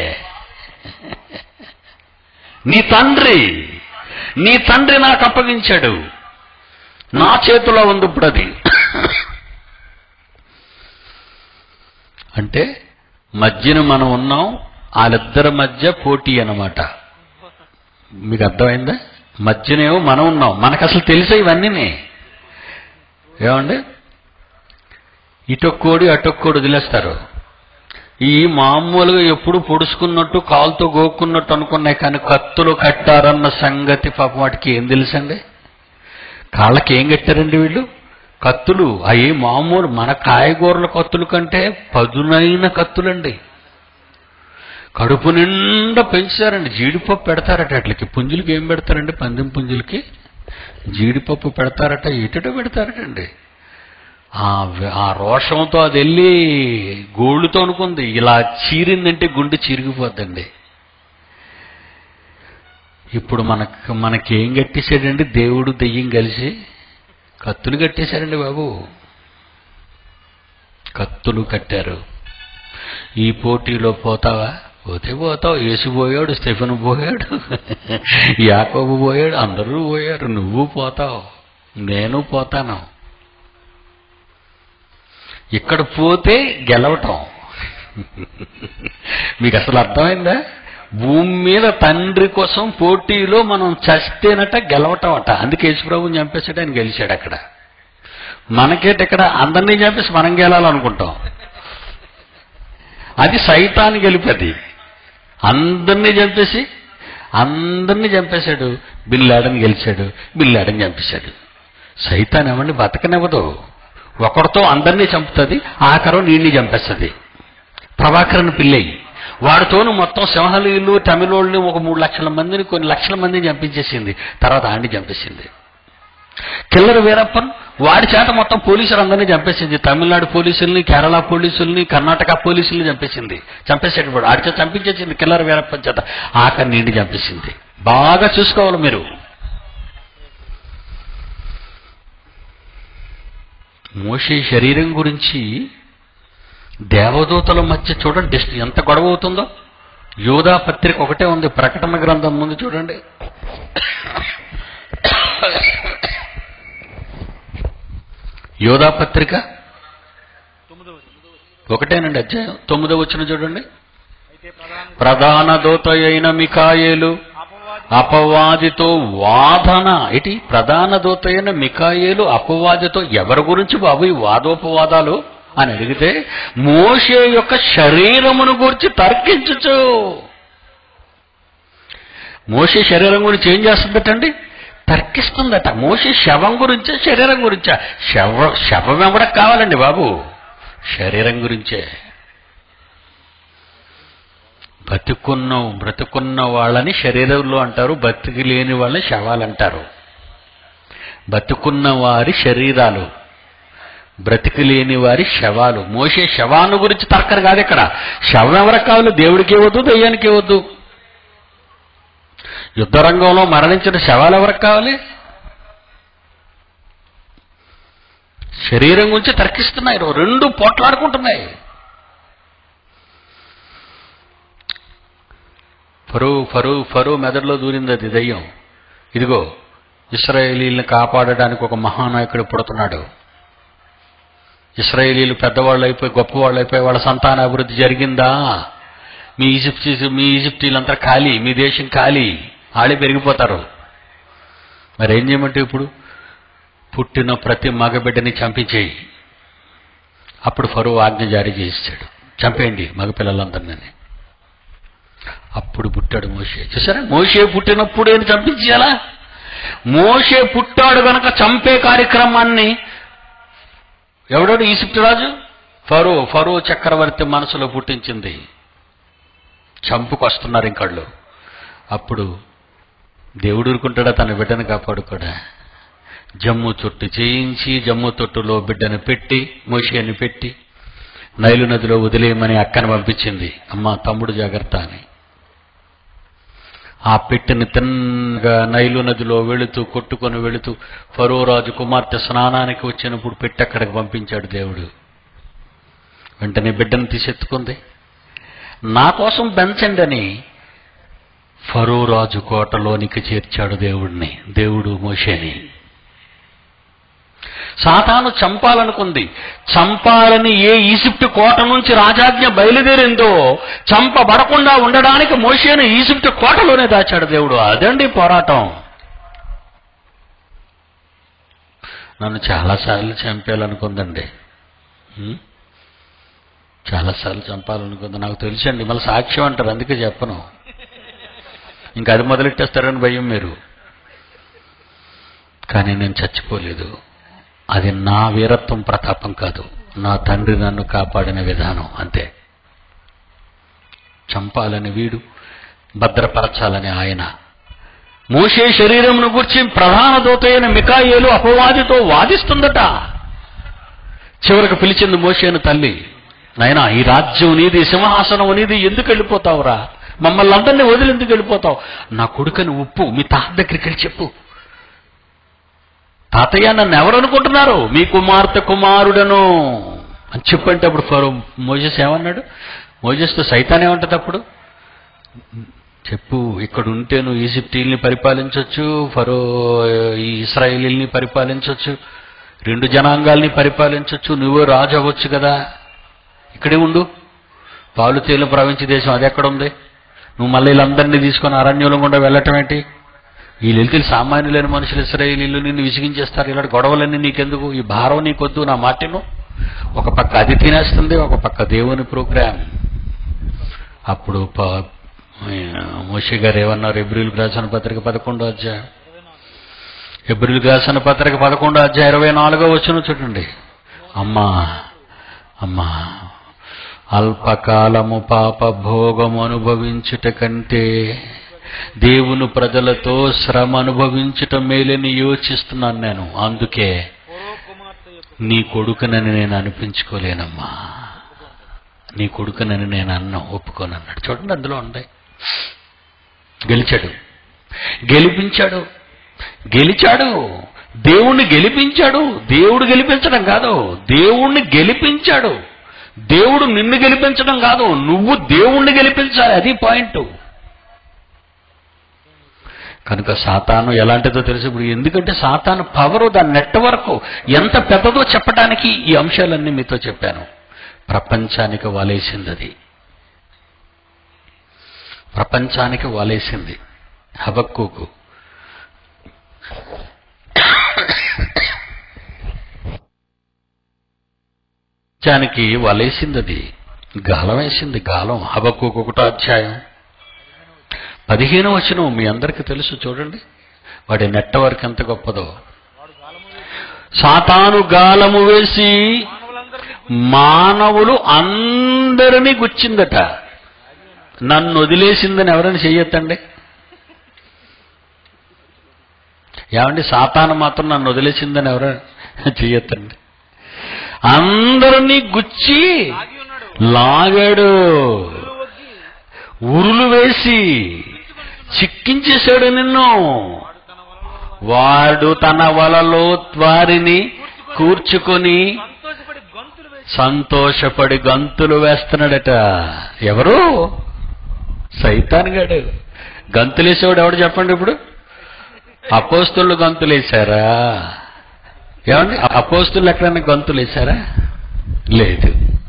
నీ తండ్రి నీ తండ్రి నాకు అప్పగించాడు నా చేతిలో ఉంది ఇప్పుడు అది అంటే మధ్యన మనం ఉన్నాం వాళ్ళిద్దరి మధ్య పోటీ అన్నమాట మీకు అర్థమైందా మధ్యనేమో మనం ఉన్నాం మనకు అసలు తెలిసే ఇవన్నీనే ఏమండి ఇటొక్కోడి అటొక్కోడి వదిలేస్తారు ఈ మామూలుగా ఎప్పుడు పొడుచుకున్నట్టు కాలుతో గోక్కున్నట్టు అనుకున్నాయి కానీ కత్తులు కట్టారన్న సంగతి పాపం వాటికి ఏం తెలుసండి కాళ్ళకి ఏం కట్టారండి వీళ్ళు కత్తులు అవి మామూలు మన కాయగూరల కత్తుల కంటే పదునైన కత్తులండి కడుపు నిండా పెంచుతారండి జీడిపప్పు పెడతారట అట్లకి పుంజులకి ఏం పెడతారండి పందెం పుంజులకి జీడిపప్పు పెడతారట ఎటటో పెడతారటండి ఆ వె- ఆ రోషంతో అది వెళ్ళి గోళ్ళుతో అనుకుంది ఇలా చీరిందంటే గుండె చిరిగిపోద్దండి ఇప్పుడు మనకు మనకేం కట్టేశాడండి దేవుడు దెయ్యం కలిసి కత్తులు కట్టేశారండి బాబు కత్తులు కట్టారు ఈ పోటీలో పోతావా పోతే పోతావు యేసు పోయాడు స్టెఫెన్ పోయాడు యాకోబు పోయాడు అందరూ పోయారు నువ్వు పోతావు నేను పోతాను ఇక్కడ పోతే గెలవటం మీకు అసలు అర్థమైందా భూమి మీద తండ్రి కోసం పోటీలో మనం చస్తేనట గెలవటం అట అందుకే యేసుప్రభుని చంపేసాడు ఆయన గెలిచాడు అక్కడ మనకేట ఇక్కడ అందరినీ చంపేసి మనం గెలాలనుకుంటాం అది సైతాన్ని గెలిపేది అందరినీ చంపేసి అందరినీ చంపేశాడు బిల్లాడని గెలిచాడు బిల్లాడని చంపేశాడు సైతాన్ ఏమండి బతకనివ్వదు ఒకరితో అందరినీ చంపుతుంది ఆఖరు నీళ్ళని చంపేస్తుంది ప్రభాకరన్ పిల్లయి వాడితోను మొత్తం సింహలీలు తమిళోళ్ళని ఒక మూడు లక్షల మందిని కొన్ని లక్షల మందిని చంపించేసింది తర్వాత ఆడిని చంపేసింది కిల్లర వీరప్పన్ వాడి చేత మొత్తం పోలీసులు అందరినీ చంపేసింది తమిళనాడు పోలీసుల్ని కేరళ పోలీసుల్ని కర్ణాటక పోలీసుల్ని చంపేసింది చంపేసేటప్పుడు ఆడి చేత చంపించేసింది కిల్లర్ వీరప్ప చేత ఆఖరి నీండి చంపేసింది బాగా చూసుకోవాలి మీరు మోషే శరీరం గురించి దేవదూతల మధ్య చూడండి డిస్ట్ ఎంత గొడవ అవుతుందో యోధా పత్రిక ఒకటే ఉంది ప్రకటన గ్రంథం ముందు చూడండి యోధా పత్రిక తొమ్మిదవ ఒకటేనండి అధ్యాయం తొమ్మిదో వచ్చిన చూడండి అయితే ప్రధాన ప్రధాన దూత అయిన మికాయేలు అపవాది అపవాదితో వాదన ఇటు ప్రధాన దూత అయిన మికాయేలు అపవాదితో ఎవరి గురించి బాబు ఈ వాదోపవాదాలు అని అడిగితే మోషే యొక్క శరీరమును గురించి తర్కించుచు మోషే శరీరం గురించి ఏం చేస్తుందటండి తర్కిస్తుందట మోషే శవం గురించే శరీరం గురించా శవ శవం ఎవడకు కావాలండి బాబు శరీరం గురించే బతుకున్న బ్రతుకున్న వాళ్ళని శరీరంలో అంటారు బతికి లేని వాళ్ళని శవాలు అంటారు బతుకున్న వారి శరీరాలు బ్రతికి లేని వారి శవాలు మోసే శవాను గురించి తర్కరు కాదు ఇక్కడ శవం ఎవరికి కావాలి దేవుడికి ఇవ్వద్దు దయ్యానికి ఇవ్వద్దు యుద్ధ రంగంలో మరణించిన శవాలు ఎవరికి కావాలి శరీరం గురించి తర్కిస్తున్నాయి రెండు పోట్లాడుకుంటున్నాయి ఫరో ఫరో ఫరో మెదడులో దూరింది అది దయ్యం ఇదిగో ఇస్రాయేలీలను కాపాడడానికి ఒక మహానాయకుడు పుడుతున్నాడు ఇస్రాయేలీలు పెద్దవాళ్ళు అయిపోయి గొప్పవాళ్ళు అయిపోయి వాళ్ళ సంతాన అభివృద్ధి జరిగిందా మీ ఈజిప్ట్ మీ ఈజిప్టీలంతా ఖాళీ మీ దేశం ఖాళీ ఆళ్ళే పెరిగిపోతారు మరి ఏం చేయమంటే ఇప్పుడు పుట్టిన ప్రతి మగబిడ్డని చంపించేయి అప్పుడు ఫరో ఆజ్ఞ జారీ చేయిస్తాడు చంపేయండి మగపిల్లలందరినీ అప్పుడు పుట్టాడు మోషే చూసారా మోషే పుట్టినప్పుడు ఏం చంపించాలా మోషే పుట్టాడు గనక చంపే కార్యక్రమాన్ని ఎవడాడు ఈజిప్ట్ రాజు ఫరో ఫరో చక్రవర్తి మనసులో పుట్టించింది చంపుకొస్తున్నారు ఇంకళ్ళు అప్పుడు దేవుడు ఊరుకుంటాడా తన బిడ్డను కాపాడుకోడా జమ్ము చుట్టు చేయించి జమ్ము తొట్టులో బిడ్డను పెట్టి మోషేని పెట్టి నైలు నదిలో వదిలేయమని అక్కను పంపించింది అమ్మ తమ్ముడు జాగ్రత్త అని ఆ పెట్టెని తిన్నగా నైలు నదిలో వెళుతూ కొట్టుకొని వెళుతూ ఫరో రాజు కుమార్తె స్నానానికి వచ్చినప్పుడు పెట్టి అక్కడికి పంపించాడు దేవుడు వెంటనే బిడ్డను తీసెత్తుకుంది నా కోసం పెంచండి అని ఫరో రాజు కోటలోనికి చేర్చాడు దేవుడిని దేవుడు మోషేని సాతాను చంపాలనుకుంది చంపాలని ఏ ఈజిప్ట్ కోట నుంచి రాజాజ్ఞ బయలుదేరిందో చంపబడకుండా ఉండడానికి మోషేను ఈజిప్ట్ కోటలోనే దాచాడు దేవుడు అదండి పోరాటం నన్ను చాలాసార్లు చంపేయాలనుకుందండి ఉం? చాలాసార్లు చంపాలనుకుంది నాకు తెలుసండి మళ్ళీ సాక్ష్యం అంటారు అందుకే చెప్పను ఇంకా అది మొదలెట్టేస్తారని భయం మీరు కానీ నేను చచ్చిపోలేదు అది నా వీరత్వం ప్రతాపం కాదు నా తండ్రి నన్ను కాపాడిన విధానం అంతే చంపాలని వీడు భద్రపరచాలని ఆయన మోషే శరీరమును గురించి ప్రధాన దూత అయిన మికాయేలు అపవాదితో వాదిస్తుందట చివరికి పిలిచింది మోషేను తల్లి నాయనా ఈ రాజ్యం నీది సింహాసనం నీది ఎందుకు వెళ్ళిపోతావురా మమ్మల్ని అందరినీ వదిలి ఎందుకు వెళ్ళిపోతావు నా కొడుకని ఉప్పు మీ తాత దగ్గరికి వెళ్ళి చెప్పు తాతయ్య నన్ను ఎవరు అనుకుంటున్నారు మీ కుమార్తె కుమారుడను అని చెప్పంటే అప్పుడు ఫరో మోజెస్ ఏమన్నాడు మోజెస్తో సైతాన్ ఏమంటుంది అప్పుడు చెప్పు ఇక్కడ ఉంటే నువ్వు ఈజిప్టీల్ని పరిపాలించవచ్చు ఫరో ఈ ఇస్రాయేలీల్ని పరిపాలించవచ్చు రెండు జనాంగాల్ని పరిపాలించవచ్చు నువ్వే రాజు అవ్వచ్చు కదా ఇక్కడే ఉండు పాలు తేలిన ప్రవించి దేశం అది ఎక్కడ ఉంది నువ్వు మళ్ళీ వీళ్ళందరినీ తీసుకొని అరణ్యంలో గుండా వెళ్ళటం ఏంటి వీళ్ళు వెళ్తే సామాన్యులైన మనుషులు ఇస్రాయేలీలు నిన్ను విసిగించేస్తారు ఇలాంటి గొడవలన్నీ నీకెందుకు ఈ భారం నీకొద్దు నా మాటను ఒక పక్క అది తినేస్తుంది ఒక పక్క దేవుని ప్రోగ్రామ్ అప్పుడు ప- మోషే గారు ఏమన్నారు ఎబ్రిల్ రాసిన పత్రిక పదకొండో అధ్యాయం ఎబ్రిల్ రాసిన పత్రిక పదకొండో అధ్యాయం ఇరవై నాలుగో వచ్చిన చూడండి అమ్మా అమ్మా అల్పకాలము పాప భోగము అనుభవించుట కంటే దేవుని ప్రజలతో శ్రమ అనుభవించుట మేలని యోచిస్తున్నాను నేను అందుకే నీ కొడుకునని నేను అనిపించుకోలేనమ్మా నీ కొడుకునని నేను అన్న ఒప్పుకోను అన్నాడు చూడండి అందులో ఉంటాయి గెలిచాడు గెలిపించాడు గెలిచాడు దేవుణ్ణి గెలిపించాడు దేవుడు గెలిపించడం కాదు దేవుణ్ణి గెలిపించాడు దేవుడు నిన్ను గెలిపించడం కాదు నువ్వు దేవుణ్ణి గెలిపించాలి అది పాయింట్ కనుక సాతాను ఎలాంటిదో తెలుసు ఇప్పుడు ఎందుకంటే సాతాను పవరు దాని నెట్వర్క్ ఎంత పెద్దదో చెప్పడానికి ఈ అంశాలన్నీ మీతో చెప్పాను ప్రపంచానికి వాలేసింది అది ప్రపంచానికి వాలేసింది హబక్కుకు ప్రపంచానికి వలేసింది అది గాలం వేసింది గాలం హబక్కుకు ఒకటో అధ్యాయం పదిహేను వచనం మీ అందరికీ తెలుసు చూడండి వాడి నెట్వర్క్ ఎంత గొప్పదో సాతాను గాలము వేసి మానవులందరినీ మానవులు అందరినీ గుచ్చిందట నన్ను వదిలేసిందని ఎవరైనా చెయ్యొద్దండి ఏమండి సాతాను మాత్రం నన్ను వదిలేసిందని ఎవరైనా చెయ్యొద్దండి అందరినీ గుచ్చి ఆగి ఉన్నాడు లాగాడు ఇల్లు వగ్గి ఉరులు వేసి చిక్కించేశాడు నిన్ను వాడు తన వలలో వాడు తన వలలో వారిని కూర్చుకొని సంతోషపడి గంతులు వేసి సంతోషపడి గంతులు వేస్తున్నాడట ఎవరు సైతాన్ గాడు గంతులేసేవాడు ఎవడు చెప్పండి ఇప్పుడు అపోస్తులు గంతులేశారా ఏమండి అపోస్తులు ఎక్కడైనా గంతులేశారా లేదు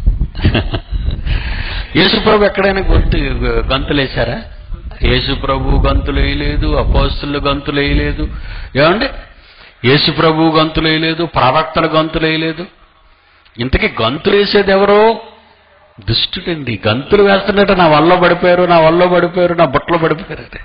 యేసుప్రభు ఎక్కడైనా గొంతు గంతులేశారా యేసుప్రభు గంతులు వేయలేదు అపోస్తులు గంతులు వేయలేదు ఏమండి యేసుప్రభు గంతులు వేయలేదు ప్రవక్తలు గంతులు వేయలేదు ఇంతకీ గంతులు వేసేది ఎవరో దుష్టుడండి గంతులు వేస్తున్నట్టు నా వల్ల పడిపోయారు నా వల్ల పడిపోయారు నా బుట్టలో పడిపోయారు అంటే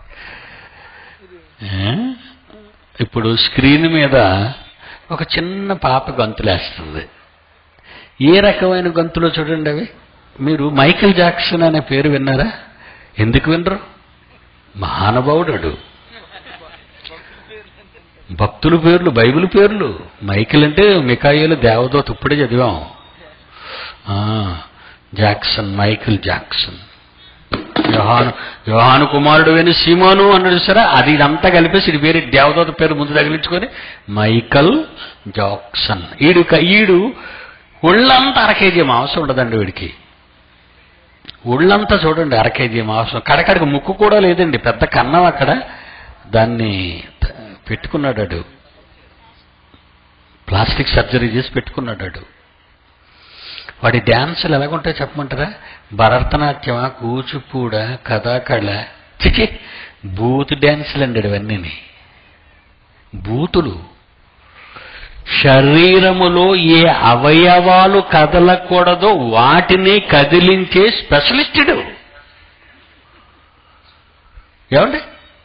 ఏ? ఇప్పుడు స్క్రీన్ మీద ఒక చిన్న పాప గంతులేస్తుంది ఏ రకమైన గంతులో చూడండి అవి మీరు మైకేల్ జాక్సన్ అనే పేరు విన్నారా ఎందుకు వినరు మహానుభావుడు భక్తుల పేర్లు బైబిల్ పేర్లు మైకిల్ అంటే మికాయేలు దేవదూత ఇప్పుడే చదివాం ఆ, జాక్సన్ మైకిల్ జాక్సన్ యోహాను యోహాను కుమారుడు అని సీమోను అన్నాడు సరే అది ఇదంతా కలిపేసి ఇది పేరు దేవదూత పేరు ముందు తగిలించుకొని మైకల్ జాక్సన్ ఈడు క- ఈడు ఒళ్ళంతా అర కేజీ మాంసం ఉండదండి వీడికి ఒళ్ళంతా చూడండి అర కేజీ మాంసం కడకడకి ముక్కు కూడా లేదండి పెద్ద కన్నం అక్కడ దాన్ని త- పెట్టుకున్నాడు వాడు. ప్లాస్టిక్ సర్జరీ చేసి పెట్టుకున్నాడు వాడు. వాడి డ్యాన్సులు ఎలాగుంటాయో చెప్పమంటారా భరతనాట్యమా కూచిపూడ కథాకళ చిచి బూత్ డ్యాన్సులు అండి ఇవన్నీ బూతులు శరీరములో ఏ అవయవాలు కదలకూడదో వాటిని కదిలించే స్పెషలిస్టుడు ఏమండి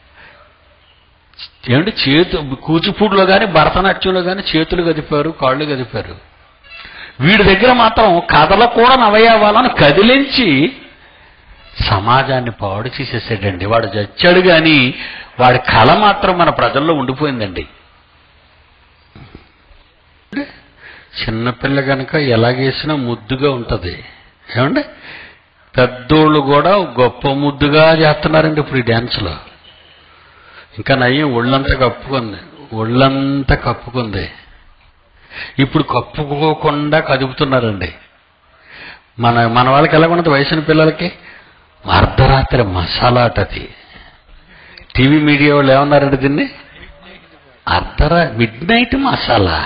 ఏమంటే చేతు కూచిపూడిలో కానీ భరతనాట్యంలో కానీ చేతులు గదిపారు కాళ్ళు గదిపారు వీడి దగ్గర మాత్రం కదలకూడని అవయవాలను కదిలించి సమాజాన్ని పాడు చేసేసాడండి వాడు చచ్చాడు కానీ వాడి కళ మాత్రం మన ప్రజల్లో ఉండిపోయిందండి చిన్నపిల్ల కనుక ఎలాగేసినా ముద్దుగా ఉంటుంది ఏమండి పెద్దోళ్ళు కూడా గొప్ప ముద్దుగా చేస్తున్నారండి ఇప్పుడు ఈ డ్యాన్స్లో ఇంకా నయ్యం ఒళ్ళంతా కప్పుకుంది ఒళ్ళంతా కప్పుకుంది ఇప్పుడు కప్పుకోకుండా కదుపుతున్నారండి మన మన వాళ్ళకి ఎలా ఉన్నది వయసున్న పిల్లలకి అర్ధరాత్రి మసాలా అటది టీవీ మీడియా వాళ్ళు ఏమన్నారండి దీన్ని అర్ధరా మిడ్ నైట్ మసాలా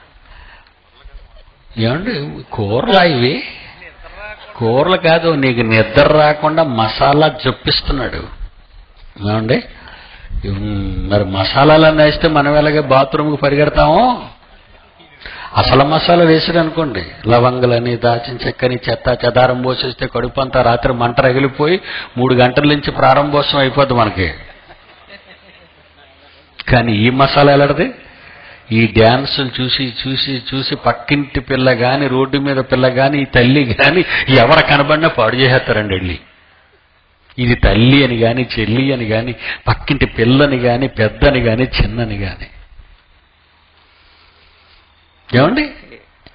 ఏమండి కూరలా ఇవి కూరలు కాదు నీకు నిద్ర రాకుండా మసాలా జొప్పిస్తున్నాడు ఏమండి ఉమ్, మరి మసాలాలన్నీ వేస్తే మనం ఎలాగే బాత్రూమ్కి పరిగెడతామో అసలు మసాలా వేసాడు అనుకోండి లవంగలని దాచిన చెక్కని చెత్త చెదారం పోసేస్తే కడుపు అంతా రాత్రి మంట రగిలిపోయి మూడు గంటల నుంచి ప్రారంభోత్సవం అయిపోద్ది మనకి కానీ ఈ మసాలా ఎలాంటిది ఈ డ్యాన్సులు చూసి చూసి చూసి పక్కింటి పిల్ల గాని రోడ్డు మీద పిల్ల గాని ఈ తల్లి గాని ఎవరు కనబడినా పాడు చేసేస్తారండి వెళ్ళి ఇది తల్లి అని గాని చెల్లి అని గాని పక్కింటి పిల్లని గాని పెద్దని గాని చిన్నని గాని ఏమండి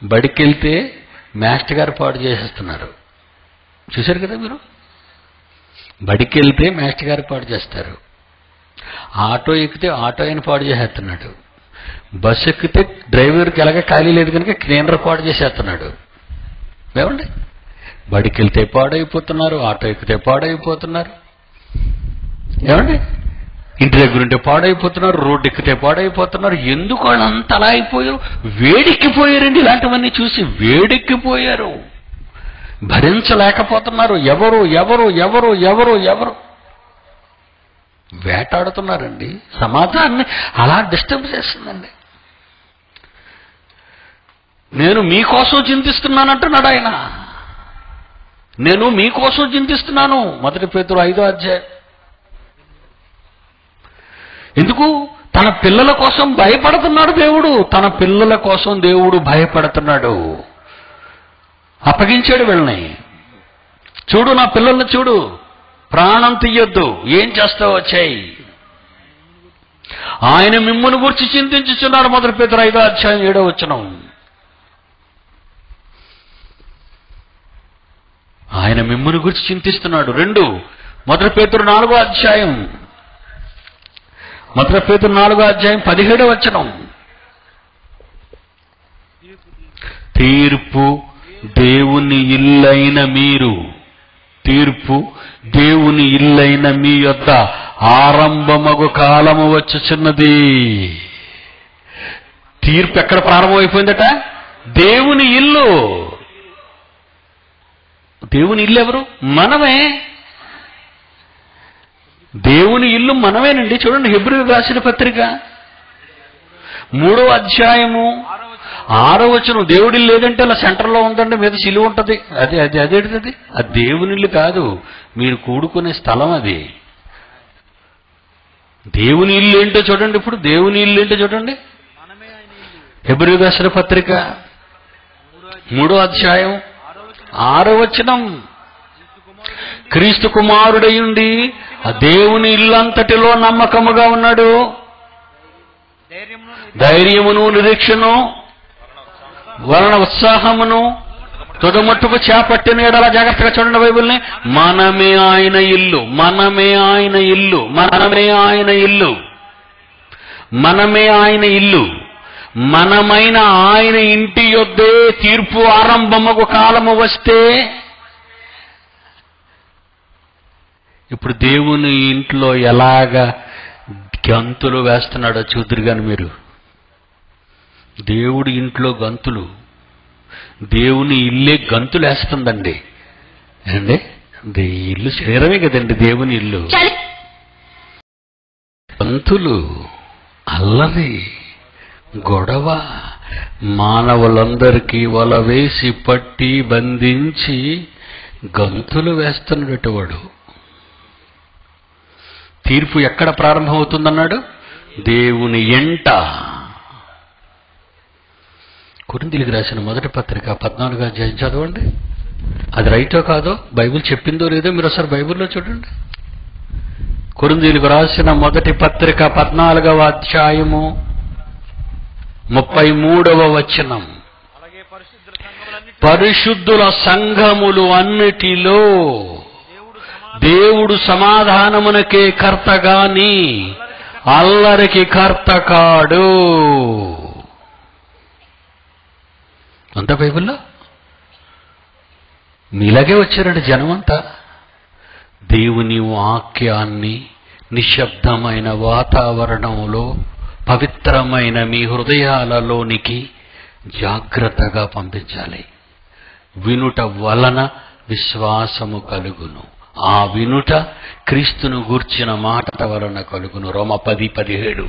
బడికి వెళ్తే మాస్టర్ గారు పాడు చేసేస్తున్నారు చూశారు కదా మీరు బడికి వెళ్తే మాస్టర్ గారు పాడు చేస్తారు ఆటో ఎక్కితే ఆటో అయిన పాడు చేసేస్తున్నాడు బస్సు ఎక్కితే డ్రైవర్కి ఎలాగ ఖాళీ లేదు కనుక క్లీనర్ పాడు చేసేస్తున్నాడు ఏమండి బడికి వెళ్తే పాడైపోతున్నారు ఆటో ఎక్కితే పాడైపోతున్నారు ఏమండి ఇంటి దగ్గర ఉంటే పాడైపోతున్నారు రోడ్డు ఎక్కితే పాడైపోతున్నారు ఎందుకు వాళ్ళు అంత అలా అయిపోయారు వేడెక్కిపోయారండి ఇలాంటివన్నీ చూసి వేడెక్కిపోయారు భరించలేకపోతున్నారు ఎవరు ఎవరు ఎవరు ఎవరు ఎవరు వేటాడుతున్నారండి సమాజాన్ని అలా డిస్టర్బ్ చేస్తుందండి నేను మీకోసం చింతిస్తున్నానంటున్నాడు ఆయన నేను మీకోసం చింతిస్తున్నాను మొదటి పేతురు ఐదో అధ్యాయం ఎందుకు తన పిల్లల కోసం భయపడుతున్నాడు దేవుడు తన పిల్లల కోసం దేవుడు భయపడుతున్నాడు అప్పగించాడు వీళ్ళని చూడు నా పిల్లల్ని చూడు ప్రాణం తీయొద్దు ఏం చేస్తావు వచ్చాయి ఆయన మిమ్మును గురించి చింతించుచున్నాడు మొదటి పేతురు ఐదో అధ్యాయం ఏడో వచ్చినాం ఆయన మిమ్మును గురించి చింతిస్తున్నాడు రెండు మొదటి పేతురు నాలుగో అధ్యాయం మొదటి పేతురు నాలుగో అధ్యాయం పదిహేడో వచనం తీర్పు దేవుని ఇల్లైన మీరు తీర్పు దేవుని ఇల్లైన మీ యొద్ద ఆరంభమగు కాలము వచ్చుచున్నది తీర్పు ఎక్కడ ప్రారంభమైపోయిందట దేవుని ఇల్లు దేవుని ఇల్లు ఎవరు మనమే దేవుని ఇల్లు మనమేనండి చూడండి హెబ్రి రాసిన పత్రిక మూడో అధ్యాయము ఆరో వచనం దేవుడి ఇల్లు లేదంటే అలా సెంటర్లో ఉందండి మీద సిలువ ఉంటది అది అది అదేంటిది అది దేవుని ఇల్లు కాదు మీరు కూడుకునే స్థలం అది దేవుని ఇల్లు ఏంటో చూడండి ఇప్పుడు దేవుని ఇల్లు ఏంటో చూడండి మనమే ఆయన ఇల్లు హెబ్రి రాసిన పత్రిక మూడో అధ్యాయం ఆరో వచనం క్రీస్తు కుమారుడయుండి ఆ దేవుని ఇల్లంతటిలో నమ్మకముగా ఉన్నాడు ధైర్యమును ధైర్యమును నిరీక్షను వలన ఉత్సాహమును తుదమట్టుకు చేపట్టిన ఎడల జాగ్రత్తగా చూడండి బైబిల్ని మనమే ఆయన ఇల్లు మనమే ఆయన ఇల్లు మనమే ఆయన ఇల్లు మనమే ఆయన ఇల్లు మనమైన ఆయన ఇంటి యొద్దే తీర్పు ఆరంభముకు కాలము వస్తే ఇప్పుడు దేవుని ఇంట్లో ఎలాగ గంతులు వేస్తున్నాడో చూద్దరు కానీ మీరు దేవుడి ఇంట్లో గంతులు దేవుని ఇల్లే గంతులు వేస్తుందండి అండి దే- ఇల్లు శరీరమే కదండి దేవుని ఇల్లు గంతులు అల్లరి గొడవ మానవులందరికీ వల వేసి పట్టి బంధించి గంతులు వేస్తున్నాడట వాడు తీర్పు ఎక్కడ ప్రారంభమవుతుందన్నాడు దేవుని ఎంట కురిందిలికి రాసిన మొదటి పత్రిక పద్నాలుగు అధ్యాయం చదవండి అది రైటో కాదో బైబిల్ చెప్పిందో లేదో మీరు ఒకసారి బైబిల్లో చూడండి కురిందీలకు రాసిన మొదటి పత్రిక పద్నాలుగవ అధ్యాయము ముప్పై మూడవ వచనం అలాగే పరిశుద్ధుల సంఘములన్నిటి పరిశుద్ధుల సంఘములు అన్నిటిలో దేవుడు సమాధానం దేవుడు సమాధానమునకే కర్త గాని అల్లరికి కర్త కాడు అంత బైబిల్లో మీలాగే వచ్చారండి జనమంతా దేవుని వాక్యాన్ని నిశ్శబ్దమైన వాతావరణంలో పవిత్రమైన మీ హృదయాలలోనికి జాగ్రత్తగా పంపించాలి వినుట వలన విశ్వాసము కలుగును ఆ వినుట క్రీస్తును గూర్చిన మాట వలన కలుగును రోమ పది పదిహేడు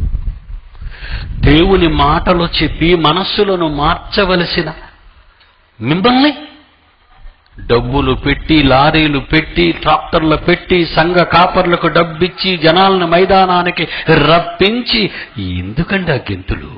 దేవుని మాటలు చెప్పి మనస్సులను మార్చవలసిన మిమ్మల్ని డబ్బులు పెట్టి లారీలు పెట్టి ట్రాక్టర్లు పెట్టి సంఘ కాపర్లకు డబ్బిచ్చి జనాలను మైదానానికి రప్పించి ఎందుకండి ఆ గెంతులు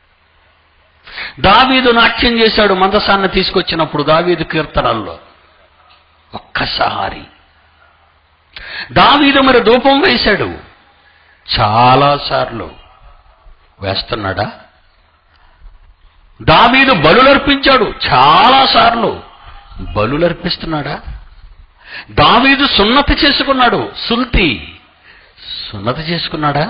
దావీదు నాట్యం చేశాడు మందసాన్ని తీసుకొచ్చినప్పుడు దావీదు కీర్తనల్లో ఒక్కసారి దావీదు మరి ధూపం వేశాడు చాలాసార్లు వేస్తున్నాడా దావీదు బలులర్పించాడు చాలాసార్లు బలులర్పిస్తున్నాడా దావీదు సున్నతి చేసుకున్నాడు సుల్తి సున్నతి చేసుకున్నాడా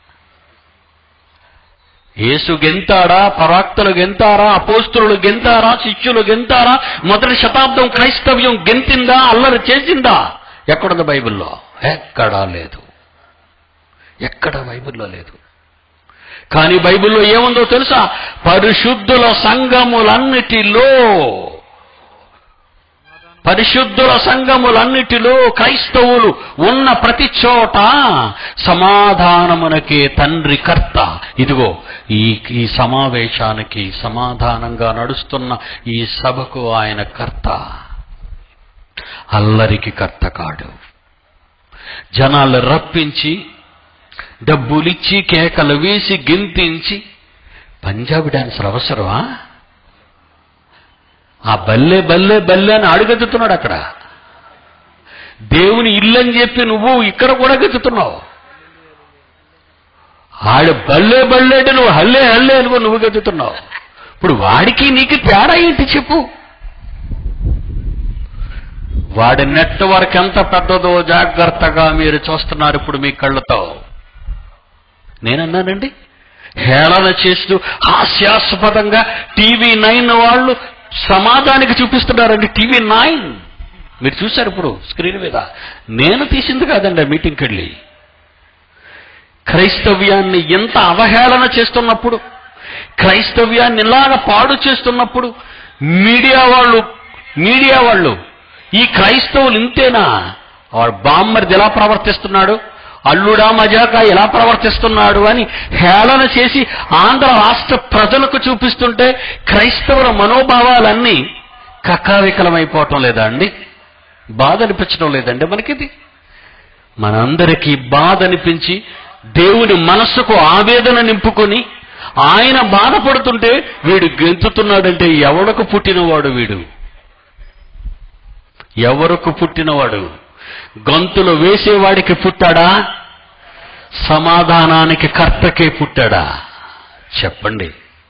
యేసు గెంతాడా పరాక్తలు గెంతారా అపోస్తులు గెంతారా శిష్యులు గెంతారా మొదటి శతాబ్దం క్రైస్తవ్యం గెంతిందా అల్లరి చేసిందా ఎక్కడుంది బైబిల్లో ఎక్కడా లేదు ఎక్కడ బైబిల్లో లేదు కానీ బైబిల్లో ఏముందో తెలుసా పరిశుద్ధుల సంఘములన్నిటిలో పరిశుద్ధుల సంఘములన్నిటిలో క్రైస్తవులు ఉన్న ప్రతి చోట సమాధానమునకే తండ్రి కర్త ఇదిగో ఈ ఈ సమావేశానికి సమాధానంగా నడుస్తున్న ఈ సభకు ఆయన కర్త అల్లరికి కర్త కాడు జనాలు రప్పించి డబ్బులిచ్చి కేకలు వేసి గింతించి పంజాబీ డాన్సులు అవసరమా ఆ బల్లె బల్లె బల్లె అని అడుగెత్తుతున్నాడు అక్కడ దేవుని ఇల్లని చెప్పి నువ్వు ఇక్కడ కూడా గెత్తుతున్నావు ఆడు బల్లే బల్లేడు నువ్వు హల్లే హల్లే అనుకో నువ్వు గెత్తుతున్నావు ఇప్పుడు వాడికి నీకు తేడా ఏంటి చెప్పు వాడి నెట్వర్క్ ఎంత పెద్దదో జాగ్రత్తగా మీరు చూస్తున్నారు ఇప్పుడు మీ కళ్ళతో నేనన్నానండి హేళన చేస్తూ హాస్యాస్పదంగా టీవీ నైన్ వాళ్ళు సమాజానికి చూపిస్తున్నారండి టీవీ నైన్ మీరు చూశారు ఇప్పుడు స్క్రీన్ మీద నేను తీసింది కాదండి ఆ మీటింగ్కి వెళ్ళి క్రైస్తవ్యాన్ని ఎంత అవహేళన చేస్తున్నప్పుడు క్రైస్తవ్యాన్ని ఇలాగ పాడు చేస్తున్నప్పుడు మీడియా వాళ్ళు మీడియా వాళ్ళు ఈ క్రైస్తవులు ఇంతేనా వాడు బామ్మరిది ఎలా ప్రవర్తిస్తున్నాడు అల్లుడా మజాక ఎలా ప్రవర్తిస్తున్నాడు అని హేళన చేసి ఆంధ్ర రాష్ట్ర ప్రజలకు చూపిస్తుంటే క్రైస్తవుల మనోభావాలన్నీ కకావికలమైపోవటం లేదా అండి బాధ అనిపించడం లేదండి మనకిది మనందరికీ బాధ అనిపించి దేవుని మనస్సుకు ఆవేదన నింపుకొని ఆయన బాధపడుతుంటే వీడు గెంతుతున్నాడంటే ఎవడకు పుట్టినవాడు వీడు ఎవరకు పుట్టినవాడు గొంతులు వేసేవాడికి పుట్టాడా సమాధానానికి కర్తకే పుట్టాడా చెప్పండి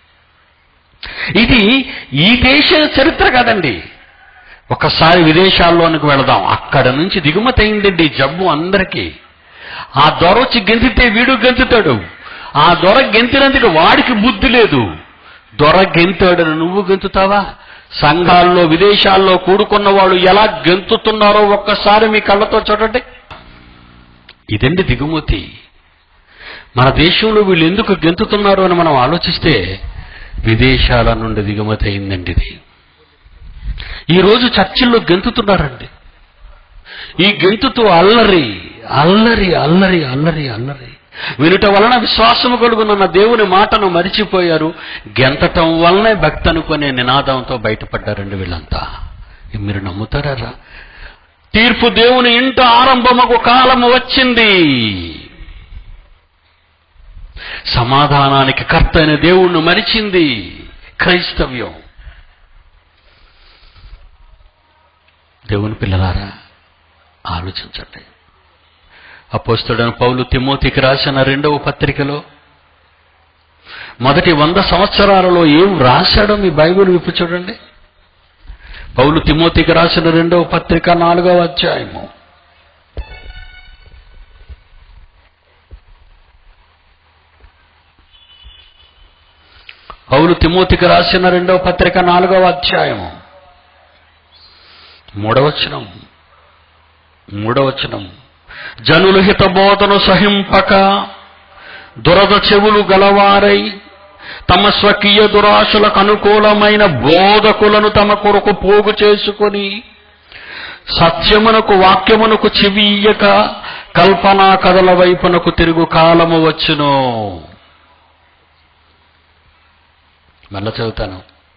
ఇది ఈ దేశ చరిత్ర కాదండి ఒకసారి విదేశాల్లోనికి వెళదాం అక్కడ నుంచి దిగుమతి అయిందండి ఈ జబ్బు అందరికీ ఆ దొర వచ్చి గెంతితే వీడు గెంతుతాడు ఆ దొర గెంతినందుకు వాడికి బుద్ధి లేదు దొర గెంతాడని నువ్వు గెంతుతావా సంఘాల్లో విదేశాల్లో కూడుకున్న వాళ్ళు ఎలా గెంతుతున్నారో ఒక్కసారి మీ కళ్ళతో చూడండి ఇదండి దిగుమతి మన దేశంలో వీళ్ళు ఎందుకు గెంతుతున్నారు అని మనం ఆలోచిస్తే విదేశాల నుండి దిగుమతి అయిందండి ఇది ఈరోజు చర్చిల్లో గెంతుతున్నారండి ఈ గెంతుతో అల్లరి అల్లరి అల్లరి అల్లరి అల్లరి వినుట వలన విశ్వాసము కలుగునున్న దేవుని మాటను మరిచిపోయారు గెంతటం వలనే భక్తి అనుకునే నినాదంతో బయటపడ్డారండి వీళ్ళంతా ఇది మీరు నమ్ముతారా తీర్పు దేవుని ఇంట ఆరంభమకు కాలము వచ్చింది సమాధానానికి కర్త అయిన దేవుణ్ణి మరిచింది క్రైస్తవ్యం దేవుని పిల్లలారా ఆలోచించండి అపోస్తుడైన పౌలు తిమోతికి రాసిన రెండవ పత్రికలో మొదటి వంద సంవత్సరాలలో ఏం రాశాడో మీ బైబిల్ విప్పు చూడండి పౌలు తిమోతికి రాసిన రెండవ పత్రిక నాలుగవ అధ్యాయము పౌలు తిమోతికి రాసిన రెండవ పత్రిక నాలుగవ అధ్యాయము మూడవచనం మూడవచనం జనులు హితబోధను సహింపక దురద చెవులు గలవారై తమ స్వకీయ దురాశలకు అనుకూలమైన బోధకులను తమ కొరకు పోగు చేసుకొని సత్యమునకు వాక్యమునకు చెవియ్యక కల్పనా కథల వైపునకు తిరుగు కాలము వచ్చును మళ్ళా చదువుతాను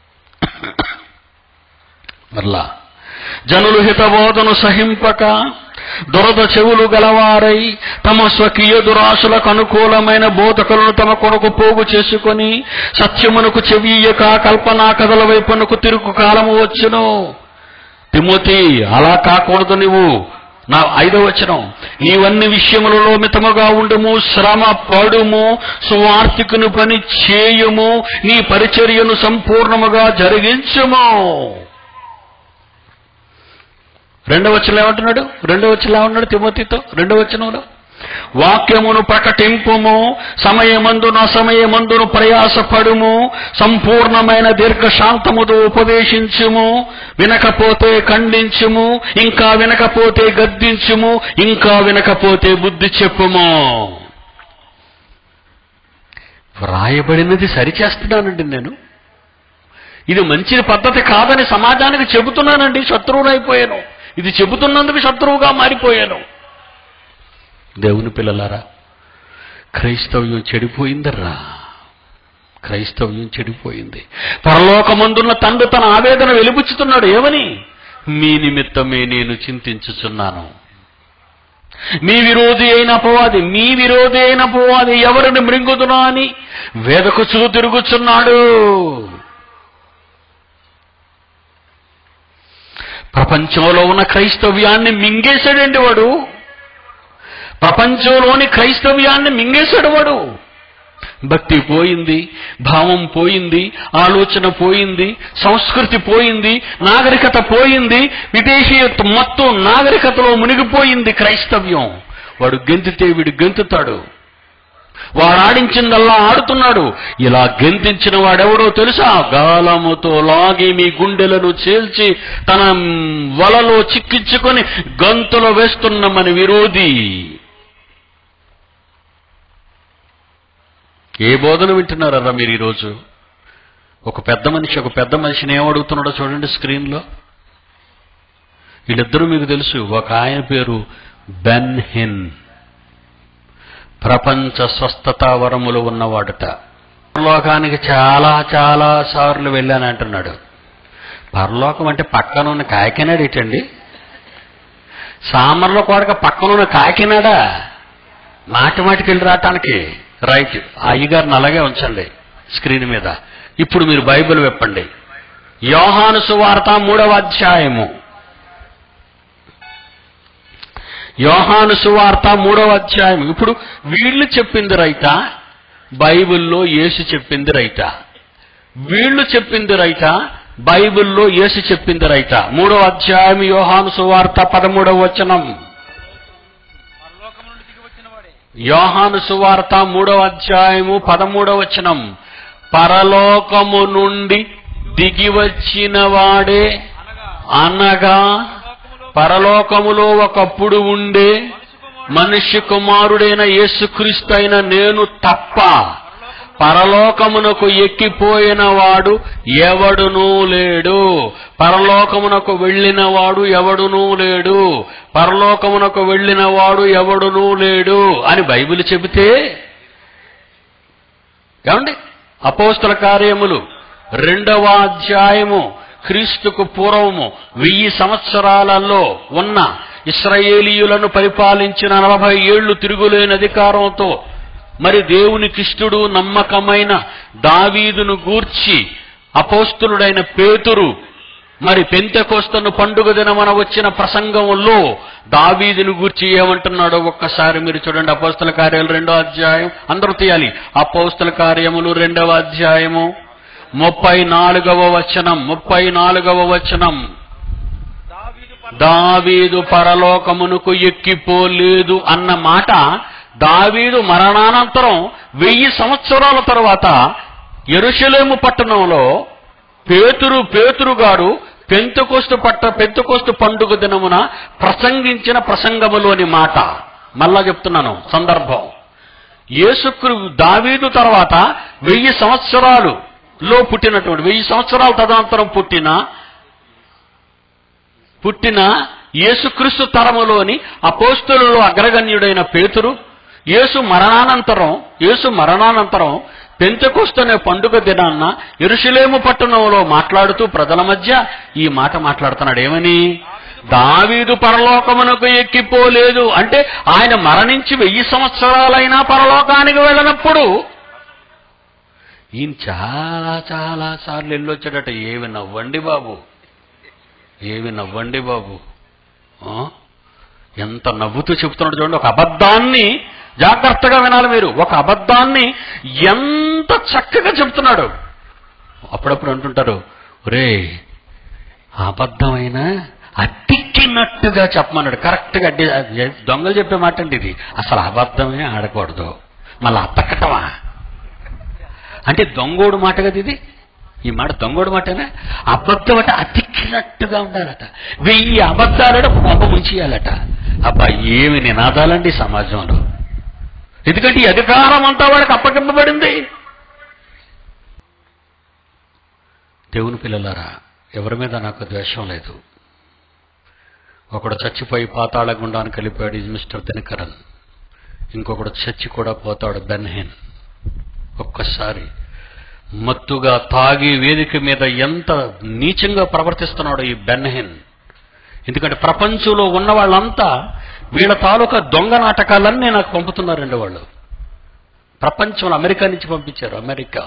మరలా జనులు హితబోధను సహింపక దురద చెవులు గలవారై తమ స్వకీయ దురాశలకు అనుకూలమైన బోధకులను తమ కొరకు పోగు చేసుకొని సత్యమునకు చెవియక కల్పనా కథల వైపునకు తిరుగు కాలము వచ్చును తిమోతి అలా కాకూడదు నువ్వు నా ఐదో వచనం నీవన్ని విషయములలో మితముగా ఉండుము శ్రమ పడుము సువార్థికుని పని చేయుము నీ పరిచర్యను సంపూర్ణముగా జరిగించుము రెండవ వచనం ఏమంటున్నాడు రెండవ వచనం ఏమంటున్నాడు తిమోతితో రెండవ వచనంలో వాక్యమును ప్రకటింపుము సమయమందును అసమయమందును ప్రయాసపడుము సంపూర్ణమైన దీర్ఘశాంతముతో ఉపదేశించుము వినకపోతే ఖండించుము ఇంకా వినకపోతే గద్దించుము ఇంకా వినకపోతే బుద్ధి చెప్పుము వ్రాయబడినది సరిచేస్తున్నానండి నేను ఇది మంచి పద్ధతి కాదని సమాజానికి చెబుతున్నానండి శత్రువునైపోయాను ఇది చెబుతున్నందుకు శత్రువుగా మారిపోయాను దేవుని పిల్లలారా క్రైస్తవ్యం చెడిపోయిందర్రా క్రైస్తవ్యం చెడిపోయింది పరలోకమందున్న తండ్రి తన ఆవేదన వెలిబుచ్చుతున్నాడు ఏమని మీ నిమిత్తమే నేను చింతించుచున్నాను మీ విరోధి అయిన అపవాది మీ విరోధి అయిన అపవాది ఎవరిని మృంగుదునా అని వేదకుచూ తిరుగుచున్నాడు ప్రపంచంలో ఉన్న క్రైస్తవ్యాన్ని మింగేశాడండి వాడు ప్రపంచంలోని క్రైస్తవ్యాన్ని మింగేశాడు వాడు భక్తి పోయింది భావం పోయింది ఆలోచన పోయింది సంస్కృతి పోయింది నాగరికత పోయింది విదేశీయ మొత్తం నాగరికతలో మునిగిపోయింది క్రైస్తవ్యం వాడు గెంతితే వీడు గెంతుతాడు వాడు ఆడించిందల్లా ఆడుతున్నాడు ఇలా గెంతించిన వాడెవడో తెలుసా గాలముతో లాగి మీ గుండెలను చీల్చి తన వలలో చిక్కించుకొని గంతులు వేస్తున్న మన విరోధి ఏ బోధన వింటున్నారరా మీరు ఈరోజు ఒక పెద్ద మనిషి ఒక పెద్ద మనిషిని ఏమడుగుతున్నాడో చూడండి స్క్రీన్లో వీళ్ళిద్దరూ మీకు తెలుసు ఒక ఆయన పేరు బెన్ హిన్ ప్రపంచ స్వస్థతా వరములు ఉన్నవాడట పరలోకానికి చాలా చాలా సార్లు వెళ్ళాను అంటున్నాడు పరలోకం అంటే పక్కన ఉన్న కాకినాడ ఏంటండి సామర్లో కొడక పక్కన ఉన్న కాకినాడ మాటి మాటికి వెళ్ళి రావటానికి రైట్ ఆ అయ్యగారిని అలాగే ఉంచండి స్క్రీన్ మీద ఇప్పుడు మీరు బైబిల్ విప్పండి యోహాను సువార్త మూడవ అధ్యాయము యోహాను సువార్త మూడవ అధ్యాయం ఇప్పుడు వీళ్ళు చెప్పింది రైట బైబిల్లో యేసు చెప్పింది రైట వీళ్ళు చెప్పింది రైట బైబిల్లో యేసు చెప్పింది రైట మూడవ అధ్యాయం యోహాను సువార్త పదమూడవ వచనం పరలోకము నుండి దిగి వచ్చిన వాడే యోహాను సువార్త మూడవ అధ్యాయము పదమూడవ వచనం పరలోకము నుండి దిగి వచ్చిన వాడే అనగా అనగా పరలోకములో పరలోకములో ఒకప్పుడు ఉండే మనుష్య కుమారుడైన యేసుక్రీస్తు అయిన నేను తప్ప పరలోకమునకు ఎక్కిపోయిన వాడు ఎవడునూ లేడు పరలోకమునకు వెళ్ళిన వాడు ఎవడునూ లేడు పరలోకమునకు వెళ్ళిన వాడు ఎవడునూ లేడు అని బైబిల్ చెబితే ఏమండి అపోస్తల కార్యములు రెండవ అధ్యాయము క్రీస్తుకు పూర్వము వెయ్యి సంవత్సరాలలో ఉన్న ఇస్రాయేలీయులను పరిపాలించిన నలభై ఏళ్లు తిరుగులేని అధికారంతో మరి దేవుని కిష్టుడు నమ్మకమైన దావీదును గూర్చి అపోస్తులుడైన పేతురు మరి పెంతెకోస్తను పండుగ దినమన వచ్చిన ప్రసంగంలో దావీదును గూర్చి ఏమంటున్నాడో ఒక్కసారి మీరు చూడండి అపోస్తల కార్యాలు రెండో అధ్యాయం అందరూ తీయాలి అపోస్తల కార్యములు రెండవ అధ్యాయము ముప్పై నాలుగవ వచనం ముప్పై నాలుగవ వచనం దావీదు పర- దావీదు పరలోకమునకు ఎక్కిపోలేదు అన్న మాట దావీదు మరణానంతరం వెయ్యి సంవత్సరాల తరువాత ఎరుషలేము పట్టణంలో పేతురు పేతురు గారు పెంతుకోస్తు పట్ట పెంతుకోస్తు పండుగ దినమున ప్రసంగించిన ప్రసంగములోని మాట మళ్ళా చెప్తున్నాను సందర్భం యేసుక్రు దావీదు తర్వాత వెయ్యి సంవత్సరాలు లో పుట్టినటువంటి వెయ్యి సంవత్సరాల తదనంతరం పుట్టిన పుట్టిన యేసుక్రీస్తు తరములోని అపోస్తులలో అగ్రగణ్యుడైన పేతురు యేసు మరణానంతరం యేసు మరణానంతరం పెంతకొస్తనే పండుగ దినాన్న ఎరుషులేము పట్టణంలో మాట్లాడుతూ ప్రజల మధ్య ఈ మాట మాట్లాడుతున్నాడు ఏమని దావీదు పరలోకమునకు ఎక్కిపోలేదు అంటే ఆయన మరణించి వెయ్యి సంవత్సరాలైనా పరలోకానికి వెళ్ళినప్పుడు ఈయన చాలా చాలా సార్లు వెళ్ళొచ్చాడట ఏమి నవ్వండి బాబు ఏమి నవ్వండి బాబు ఆ? ఎంత నవ్వుతూ చెప్తున్నాడు చూడండి ఒక అబద్ధాన్ని జాగ్రత్తగా వినాలి మీరు ఒక అబద్ధాన్ని ఎంత చక్కగా చెప్తున్నాడు అప్పుడప్పుడు అంటుంటారు ఒరే అబద్ధమైన అతికినట్టుగా చెప్పమన్నాడు కరెక్ట్గా అడ్డి దొంగలు చెప్పే మాట అండి ఇది అసలు అబద్ధమే ఆడకూడదు మళ్ళీ అతకటమా అంటే దొంగోడు మాట కదా ఇది ఈ మాట దొంగోడు మాటనే అబద్ధం అంటే అతికినట్టుగా ఉండాలట వెయ్యి అబద్ధాలను కొంప ముంచేయాలట అబ్బా ఏమి నినాదాలండి ఈ సమాజంలో ఎందుకంటే ఈ అధికారం అంతా వాడికి అప్పగింపబడింది దేవుని పిల్లలారా ఎవరి మీద నాకు ద్వేషం లేదు ఒకడు చచ్చిపోయి పాతాళ గుండానికి వెళ్ళిపోయాడు ఇది మిస్టర్ దినకరన్ ఇంకొకడు చచ్చి కూడా పోతాడు బెన్హెన్ ఒక్కసారి మత్తుగా తాగి వేదిక మీద ఎంత నీచంగా ప్రవర్తిస్తున్నాడు ఈ బెన్హెన్ ఎందుకంటే ప్రపంచంలో ఉన్న వాళ్ళంతా వీళ్ళ తాలూకా దొంగ నాటకాలన్నీ నాకు పంపుతున్నారండి వాళ్ళు ప్రపంచంలో అమెరికా నుంచి పంపించారు అమెరికా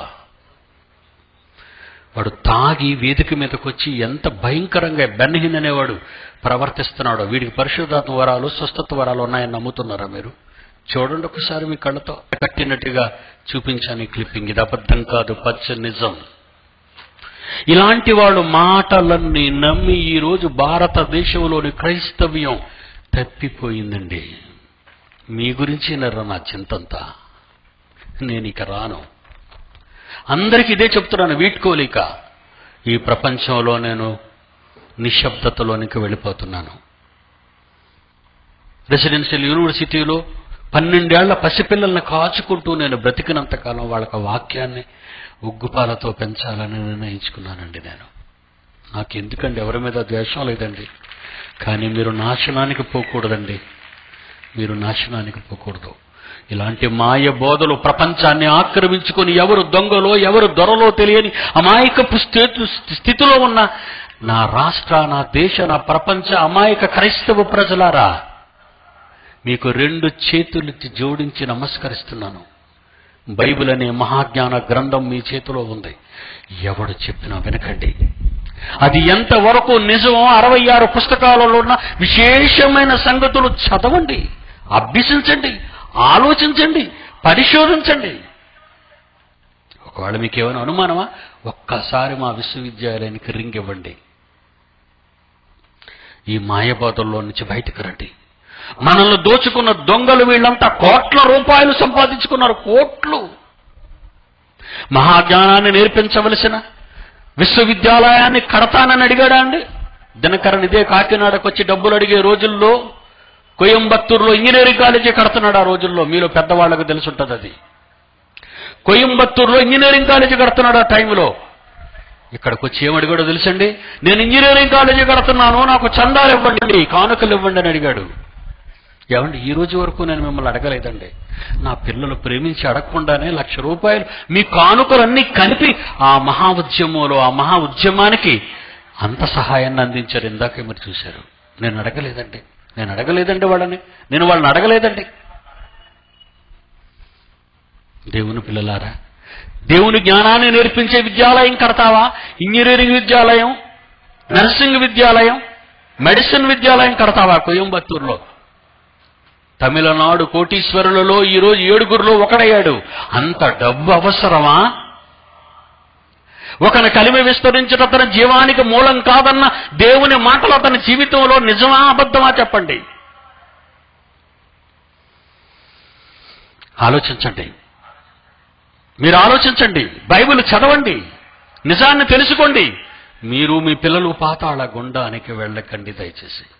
వాడు తాగి వేదిక మీదకి వచ్చి ఎంత భయంకరంగా బెన్హిన్ అనేవాడు ప్రవర్తిస్తున్నాడో వీడికి పరిశుద్ధాత్మ వరాలు స్వస్థత వరాలు ఉన్నాయని నమ్ముతున్నారా మీరు చూడండి ఒకసారి మీ కళ్ళతో కట్టినట్టుగా చూపించాను ఈ క్లిప్పింగ్ ఇది అబద్ధం కాదు పచ్చ నిజం ఇలాంటి వాళ్ళు మాటలన్నీ నమ్మి ఈరోజు భారతదేశంలోని క్రైస్తవ్యం తప్పిపోయిందండి మీ గురించి నర్ర నా చింతంతా నేను ఇక రాను అందరికీ ఇదే చెప్తున్నాను వీడ్కోలిక ఈ ప్రపంచంలో నేను నిశ్శబ్దతలోనికి వెళ్ళిపోతున్నాను రెసిడెన్షియల్ యూనివర్సిటీలో పన్నెండేళ్ల పసిపిల్లల్ని కాచుకుంటూ నేను బ్రతికినంతకాలం వాళ్ళకి వాక్యాన్ని ఉగ్గుపాలతో పెంచాలని నిర్ణయించుకున్నానండి నేను నాకు ఎందుకండి ఎవరి మీద ద్వేషం లేదండి కానీ మీరు నాశనానికి పోకూడదండి మీరు నాశనానికి పోకూడదు ఇలాంటి మాయ బోధలు ప్రపంచాన్ని ఆక్రమించుకొని ఎవరు దొంగలో ఎవరు దొరలో తెలియని అమాయకపు స్థితి స్థితిలో ఉన్న నా రాష్ట్ర నా దేశ నా ప్రపంచ అమాయక క్రైస్తవ ప్రజలారా మీకు రెండు చేతులెత్తి జోడించి నమస్కరిస్తున్నాను బైబిల్ అనే మహాజ్ఞాన గ్రంథం మీ చేతిలో ఉంది ఎవడు చెప్పినా వినకండి అది ఎంతవరకు నిజమో అరవై ఆరు పుస్తకాలలో ఉన్న విశేషమైన సంగతులు చదవండి అభ్యసించండి ఆలోచించండి పరిశోధించండి ఒకవేళ మీకు ఏమైనా అనుమానమా ఒక్కసారి మా విశ్వవిద్యాలయానికి రింగ్ ఇవ్వండి ఈ మాయబాధల్లో నుంచి బయటకు రండి మనల్ని దోచుకున్న దొంగలు వీళ్ళంతా కోట్ల రూపాయలు సంపాదించుకున్నారు కోట్లు మహాజ్ఞానాన్ని నేర్పించవలసిన విశ్వవిద్యాలయాన్ని కడతానని అడిగాడా అండి దినకరన్ ఇదే కాకినాడకు వచ్చి డబ్బులు అడిగే రోజుల్లో కోయంబత్తూరులో ఇంజనీరింగ్ కాలేజీ కడుతున్నాడు ఆ రోజుల్లో మీలో పెద్దవాళ్ళకు తెలుసుంటది అది కోయంబత్తూరులో ఇంజనీరింగ్ కాలేజీ కడుతున్నాడు ఆ టైంలో ఇక్కడికి వచ్చి ఏమడిగాడో తెలుసండి నేను ఇంజనీరింగ్ కాలేజీ కడుతున్నాను నాకు చందాలు ఇవ్వండి కానుకలు ఇవ్వండి అని అడిగాడు ఏమండి ఈ రోజు వరకు నేను మిమ్మల్ని అడగలేదండి నా పిల్లలు ప్రేమించి అడగకుండానే లక్ష రూపాయలు మీ కానుకలన్నీ కలిపి ఆ మహా ఉద్యమంలో ఆ మహా ఉద్యమానికి అంత సహాయాన్ని అందించారు ఇందాకే మీరు చూశారు నేను అడగలేదండి నేను అడగలేదండి వాళ్ళని నేను వాళ్ళని అడగలేదండి దేవుని పిల్లలారా దేవుని జ్ఞానాన్ని నేర్పించే విద్యాలయం కడతావా ఇంజనీరింగ్ విద్యాలయం నర్సింగ్ విద్యాలయం మెడిసిన్ విద్యాలయం కడతావా కోయంబత్తూరులో తమిళనాడు కోటీశ్వరులలో ఈరోజు ఏడుగురులో ఒకడయ్యాడు అంత డబ్బు అవసరమా ఒకని కలిమి విస్తరించడం అతని జీవానికి మూలం కాదన్న దేవుని మాటలు అతని జీవితంలో నిజమా అబద్ధమా చెప్పండి ఆలోచించండి మీరు ఆలోచించండి బైబిల్ చదవండి నిజాన్ని తెలుసుకోండి మీరు మీ పిల్లలు పాతాళ గుండానికి వెళ్ళకండి దయచేసి